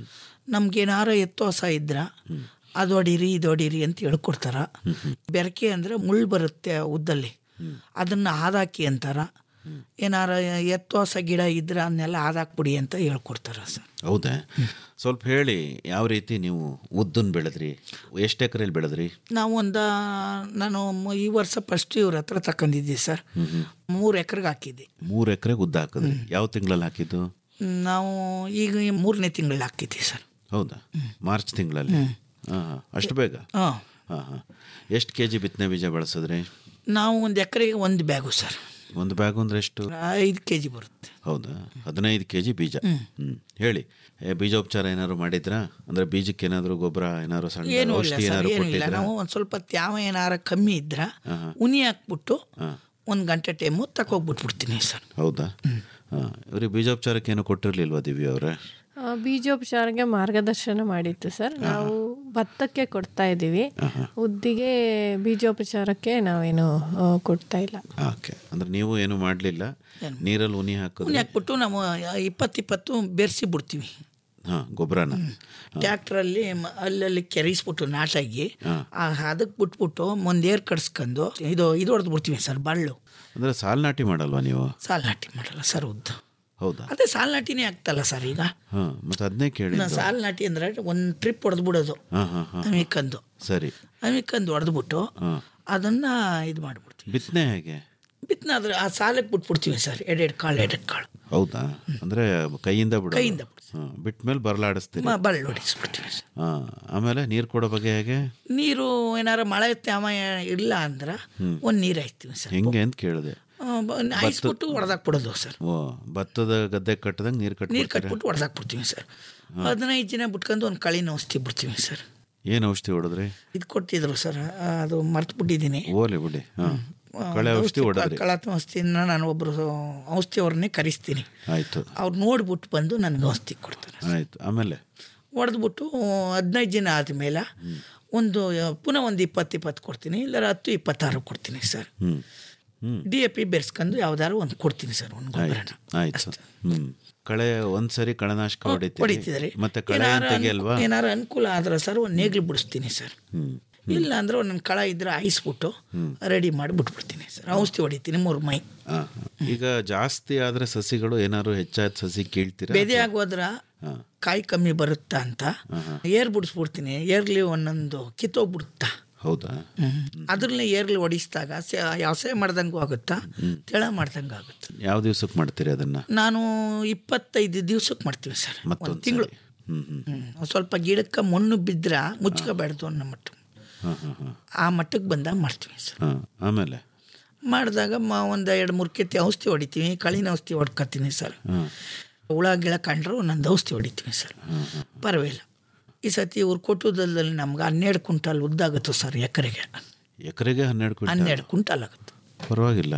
ನಮ್ಗೇನಾರ ಎತ್ತು ಹೊಸ ಇದ್ರ ಅದು ಹೊಡೀರಿ ಇದು ಹೊಡೀರಿ ಅಂತ ಹೇಳ್ಕೊಡ್ತಾರ ಬೆರಕೆ ಅಂದರೆ ಮುಳ್ಳು ಬರುತ್ತೆ ಉದ್ದಲ್ಲಿ ಅದನ್ನು ಹಾದಾಕಿ ಅಂತಾರ ಏನಾರ ಎತ್ತು ಹೊಸ ಗಿಡ ಇದ್ರೆ ಅದನ್ನೆಲ್ಲ ಹಾದಾಕ್ಬಿಡಿ ಅಂತ ಹೇಳ್ಕೊಡ್ತಾರ ಸರ್
ಹೌದಾ ಸ್ವಲ್ಪ ಹೇಳಿ ಯಾವ ರೀತಿ ನೀವು ಉದ್ದನ್ ಬೆಳೆದ್ರಿ ಎಷ್ಟು ಎಕರೆಯಲ್ಲಿ ಬೆಳೆದ್ರಿ
ನಾವು ಒಂದು ನಾನು ಮ- ಈ ವರ್ಷ ಫಸ್ಟ್ ಇವ್ರ ಹತ್ರ ತಗೊಂಡಿದ್ದೆ ಸರ್ ಮೂರು ಎಕರೆಗೆ ಹಾಕಿದ್ದೆ
ಮೂರು ಎಕರೆಗೆ ಉದ್ದ ಹಾಕಿದ್ರಿ ಯಾವ ತಿಂಗಳಲ್ಲಿ ಹಾಕಿದ್ದು
ನಾವು ಈಗ ಈ ಮೂರನೇ ತಿಂಗಳಲ್ಲಿ ಹಾಕಿದ್ದೆ ಸರ್
ಹೌದಾ ಮಾರ್ಚ್ ತಿಂಗಳಲ್ಲಿ ಹಾಂ ಹಾಂ ಅಷ್ಟು ಬೇಗ
ಹಾಂ
ಹಾಂ ಹಾಂ ಎಷ್ಟು ಕೆ ಜಿ ಬಿತ್ತನೆ ಬೀಜ ಬಳಸಿದ್ರಿ
ನಾವು ಒಂದು ಎಕರೆಗೆ ಒಂದು ಬ್ಯಾಗು ಸರ್
ಒಂದು ಬ್ಯಾಗು ಅಂದ್ರೆ ಎಷ್ಟು
ಐದು ಕೆ ಜಿ ಬರುತ್ತೆ
ಹೌದಾ ಹದಿನೈದು ಕೆ ಜಿ ಬೀಜ ಹ್ಞೂ ಹೇಳಿ ಏ, ಬೀಜೋಪಚಾರ ಏನಾದ್ರು ಮಾಡಿದ್ರಾ ಅಂದ್ರೆ ಬೀಜಕ್ಕೆ ಏನಾದ್ರು ಗೊಬ್ಬರ ಏನಾದ್ರು ಸಣ್ಣ
ಏನೂ ಇಲ್ಲ
ಔಷಧಿ
ಸರ್
ಏನಾದ್ರು
ಏನೂ ಇಲ್ಲ
ಕೊಟ್ಟಿದ್ರಾ
ನಾವು ಒಂದು ಸ್ವಲ್ಪ ತ್ಯಾವ ಏನಾರ ಕಮ್ಮಿ ಇದ್ರ ಉನಿ ಹಾಕ್ಬಿಟ್ಟು ಒಂದು ಗಂಟೆ ಟೈಮು ತಕೋಗ್ಬಿಟ್ಬಿಡ್ತೀನಿ ಸರ್
ಹೌದಾ ಹಾಂ ಇವ್ರಿಗೆ ಬೀಜೋಪಚಾರಕ್ಕೆ ಏನು ಕೊಟ್ಟಿರ್ಲಿಲ್ವಾ ದಿವ್ಯ ಅವರೇ
ಆ, ಬೀಜೋಪಚಾರಕ್ಕೆ ಮಾರ್ಗದರ್ಶನ ಮಾಡಿತ್ತು ಸರ್ ನಾವು ಭತ್ತಕ್ಕೆ ಕೊಡ್ತಾ ಇದ್ದೀವಿ ಉದ್ದಿಗೆ ಬೀಜೋಪಚಾರಕ್ಕೆ ನಾವೇನು ಆ, ಕೊಡ್ತಾ ಇಲ್ಲ
ಓಕೆ ಅಂದ್ರೆ ನೀವು ಏನು ಮಾಡಲಿಲ್ಲ ನೀರಲ್ಲಿ ಉನಿ
ಉನಿ
ಹಾಕಿದ್ರೆ
ಹಾಕ್ಬಿಟ್ಟು ನಾವು ಇಪ್ಪತ್ತು ಇಪ್ಪತ್ತು ಬೆರೆಸಿ ಬಿಡ್ತೀವಿ
ಹಾಂ ಗೊಬ್ಬರನ
ಟ್ಯಾಕ್ಟ್ರಲ್ಲಿ ಮ- ಅಲ್ಲಲ್ಲಿ ಕೆರೆಸ್ಬಿಟ್ಟು ನಾಟಾಗಿ ಅದಕ್ಕೆ ಬಿಟ್ಬಿಟ್ಟು ಮುಂದೆ ಏರ್ ಕಡ್ಸ್ಕೊಂಡು ಇದು ಇದು ಹೊಡೆದು ಬಿಡ್ತೀವಿ ಸರ್ ಬಳ್ಳು
ಅಂದ್ರೆ ಸಾಲ್ ನಾಟಿ ಮಾಡಲ್ವಾ ನೀವು
ಸಾಲ್ ನಾಟಿ ಮಾಡಲ್ಲ ಸರ್ ಉದ್ದು
ಹೌದಾ
ಅದೇ ಸಾಲ್ ನಾಟಿನೇ ಆಗ್ತಲ್ಲ ಸರ್ ಈಗ
ಹಾಂ ಮತ್ತೆ ಅದನ್ನೇ ಕೇಳಿ
ನಾ ಸಾಲ್ ನಾಟಿ ಅಂದ್ರೆ ಒಂದು ಟ್ರಿಪ್ ಹೊಡೆದು ಬಿಡೋದು
ಹಾಂ ಹಾಂ ಹಾಂ
ಅಮಿಕಂದು
ಸರಿ
ಅಮಿಕಂದು ಹೊಡೆದ್ಬಿಟ್ಟು
ಹಾಂ
ಅದನ್ನ ಇದು ಮಾಡ್ಬಿಡ್ತೀವಿ
ಬಿತ್ತನೆ ಹೇಗೆ
ಬಿತ್ತನೆ ಆದ್ರೆ ಆ ಸಾಲಕ್ಕೆ ಬಿಟ್ಬಿಡ್ತೀವಿ ಸರ್ ಎರಡೆರಡು ಕಾಳು ಎರಡೆರಡು ಕಾಳು
ಹೌದಾ ಅಂದ್ರೆ ಕೈಯಿಂದ ಬಿಡ
ಕೈಯಿಂದ
ಹಾಂ ಬಿಟ್ಟ ಮೇಲೆ ಬರಲಾಡಿಸ್ತೀರಿ
ಮ- ಬಳ್ಳು ಹೊಡಿಸ್ಬಿಡ್ತೀವಿ ಸರ್
ಹಾಂ ಆಮೇಲೆ ನೀರು ಕೊಡೋ ಬಗ್ಗೆ ಹೇಗೆ
ನೀರು ಏನಾರ ಮಳೆ ತ್ಯಾಮ ಇಲ್ಲ ಅಂದ್ರೆ ಒಂದು ನೀರು ಹಾಯ್ತೀವಿ ಸರ್
ಹೆಂಗೆ ಅಂತ ಕೇಳಿದೆ
ಆ, ಬ- ಹಾಯಿಸ್ಬಿಟ್ಟು ಹೊಡೆದಾಕ್ಬಿಡೋದು ಸರ್
ಓ ಭತ್ತದ ಗದ್ದೆ ಕಟ್ಟದಂಗೆ ನೀರು
ನೀರು
ಕಟ್ಬಿಡ್ತೀರಾ
ಕಟ್ಬಿಟ್ಟು ಹೊಡೆದಾಕ್ಬಿಡ್ತೀವಿ ಸರ್ ಹದಿನೈದು ದಿನ ಬಿಟ್ಕೊಂಡು ಒಂದು ಕಳಿನ ಔಷಧಿ ಬಿಡ್ತೀವಿ ಸರ್
ಏನು ಔಷಧಿ ಹೊಡೆದ್ರಿ
ಇದು ಕೊಟ್ಟಿದ್ರು ಸರ್ ಅದು ಮರ್ತು ಬಿಟ್ಟಿದ್ದೀನಿ
ಓಲಿ ಬಿಡಿ ಹಾಂ ಕಳೆ ಔಷಧಿ ಹೊಡೆದ್ರಿ
ಕಳತ ಔಷಧಿನ ನಾನು ಒಬ್ಬರು ಔಷಧಿ ಅವ್ರನ್ನೇ ಕರೆಸ್ತೀನಿ
ಆಯಿತು
ಅವ್ರು ನೋಡ್ಬಿಟ್ಟು ಬಂದು ನನಗೆ ಔಷಧಿ ಕೊಡ್ತಾರೆ
ಆಯಿತು ಆಮೇಲೆ
ಹೊಡೆದ್ಬಿಟ್ಟು ಹದಿನೈದು ದಿನ ಆದಮೇಲೆ ಒಂದು ಆ, ಪುನಃ ಒಂದು ಇಪ್ಪತ್ತು ಇಪ್ಪತ್ತು ಕೊಡ್ತೀನಿ ಇಲ್ಲ ಹತ್ತು ಇಪ್ಪತ್ತಾರು ಕೊಡ್ತೀನಿ ಸರ್
ಹ್ಞೂ ಹ್ಞೂ
ಡಿ ಎ ಪಿ ಬೆರೆಸ್ಕೊಂಡು ಯಾವ್ದಾದ್ರು ಒಂದು ಕೊಡ್ತೀನಿ ಸರ್ ಒಂದು ಗೊಬ್ಬರನ
ಆಯ್ತು ಆಯ್ತು ಹ್ಞೂ ಕಳೆ ಒಂದ್ಸರಿ ಕಳೆನಾಶಕ ಹೊಡಿತೀರಿ
ಹೊಡಿತಿದ್ದಾರೆ
ಮತ್ತೆ ಕಳೆ ಏನ್ ತೆಗಿಯಲ್ವಾ
ಏನಾರು ಅನುಕೂಲ ಆದ್ರೆ ಸರ್ ಒಂದು ನೇಗ್ಲು ಬಿಡಿಸ್ತೀನಿ ಸರ್
ಹ್ಞೂ
ಇಲ್ಲ ಅಂದ್ರೆ ಒಂದೊಂದು ಕಳ ಇದ್ರೆ ಹಾಯಿಸ್ಬಿಟ್ಟು ರೆಡಿ ಮಾಡಿ ಬಿಟ್ಬಿಡ್ತೀನಿ ಸರ್ ಔಷಧಿ ಹೊಡಿತೀನಿ ಮೂರು ಮೈ
ಆ, ಈಗ ಜಾಸ್ತಿ ಆದ್ರೆ ಸಸಿಗಳು ಏನಾದ್ರು ಹೆಚ್ಚಾದ ಸಸಿ ಕೀಳ್ತೀರಾ
ಬೆದೆ ಆಗೋದ್ರ ಕಾಯಿ ಕಮ್ಮಿ ಬರುತ್ತಾ ಅಂತ ಏರ್ ಬಿಡಿಸ್ಬಿಡ್ತೀನಿ ಏರ್ಲಿ ಒಂದೊಂದು ಕಿತ್ತೋಗ್ಬಿಡುತ್ತಾ
ಹೌದಾ
ಅದ್ರಲ್ಲೇ ಏರ್ಲಿ ಹೊಡಿಸಿದಾಗ ವ್ಯವಸಾಯ ಮಾಡ್ದಂಗೂ ಆಗುತ್ತಾ ತೆಳ ಮಾಡ್ದಂಗೆ ಆಗುತ್ತೆ
ಯಾವ ದಿವ್ಸಕ್ಕೆ ಮಾಡ್ತೀರಿ ಅದನ್ನ
ನಾನು ಇಪ್ಪತ್ತೈದು ದಿವ್ಸಕ್ಕೆ ಮಾಡ್ತೀವಿ ಸರ್ ಒಂದು
ಮತ್ತೊಂದು
ತಿಂಗಳು
ಹ್ಮ್ ಹ್ಮ್
ಸ್ವಲ್ಪ ಗಿಡಕ್ಕೆ ಮಣ್ಣು ಬಿದ್ದರೆ ಮುಚ್ಕೋಬಾರ್ದು ಅನ್ನೋ ಮಟ್ಟ
ಹಾಂ ಹಾಂ ಹಾಂ
ಆ ಮಟ್ಟಕ್ಕೆ ಬಂದಾಗ ಮಾಡ್ತೀವಿ ಸರ್
ಹಾಂ ಆಮೇಲೆ
ಮಾಡಿದಾಗ ಮ ಒಂದು ಎರಡು ಮೂರು ಕೆತ್ತಿ ಔಷಧಿ ಹೊಡಿತೀವಿ ಕಳಿನ ಔಷಧಿ ಹೊಡ್ಕೊತೀನಿ ಸರ್
ಹಾಂ
ಹುಳ ಗಿಳ ಕಂಡ್ರೆ ಒಂದೊಂದು ಔಷಧಿ ಹೊಡಿತೀವಿ ಸರ್ ಪರವಾಗಿಲ್ಲ ಈ ಸತಿ ಇವ್ರು ಕೊಟ್ಟುದಲ್ಲಿ ನಮ್ಗೆ ಹನ್ನೆರಡು ಕ್ವಿಂಟಲ್ ಉದ್ದಾಗುತ್ತೆ ಸರ್ ಎಕರೆಗೆ
ಎಕರೆಗೆ ಹನ್ನೆರಡು ಕ್ವಿಂಟಲ್
ಹನ್ನೆರಡು ಕ್ವಿಂಟಲ್ ಆಗುತ್ತೆ
ಪರವಾಗಿಲ್ಲ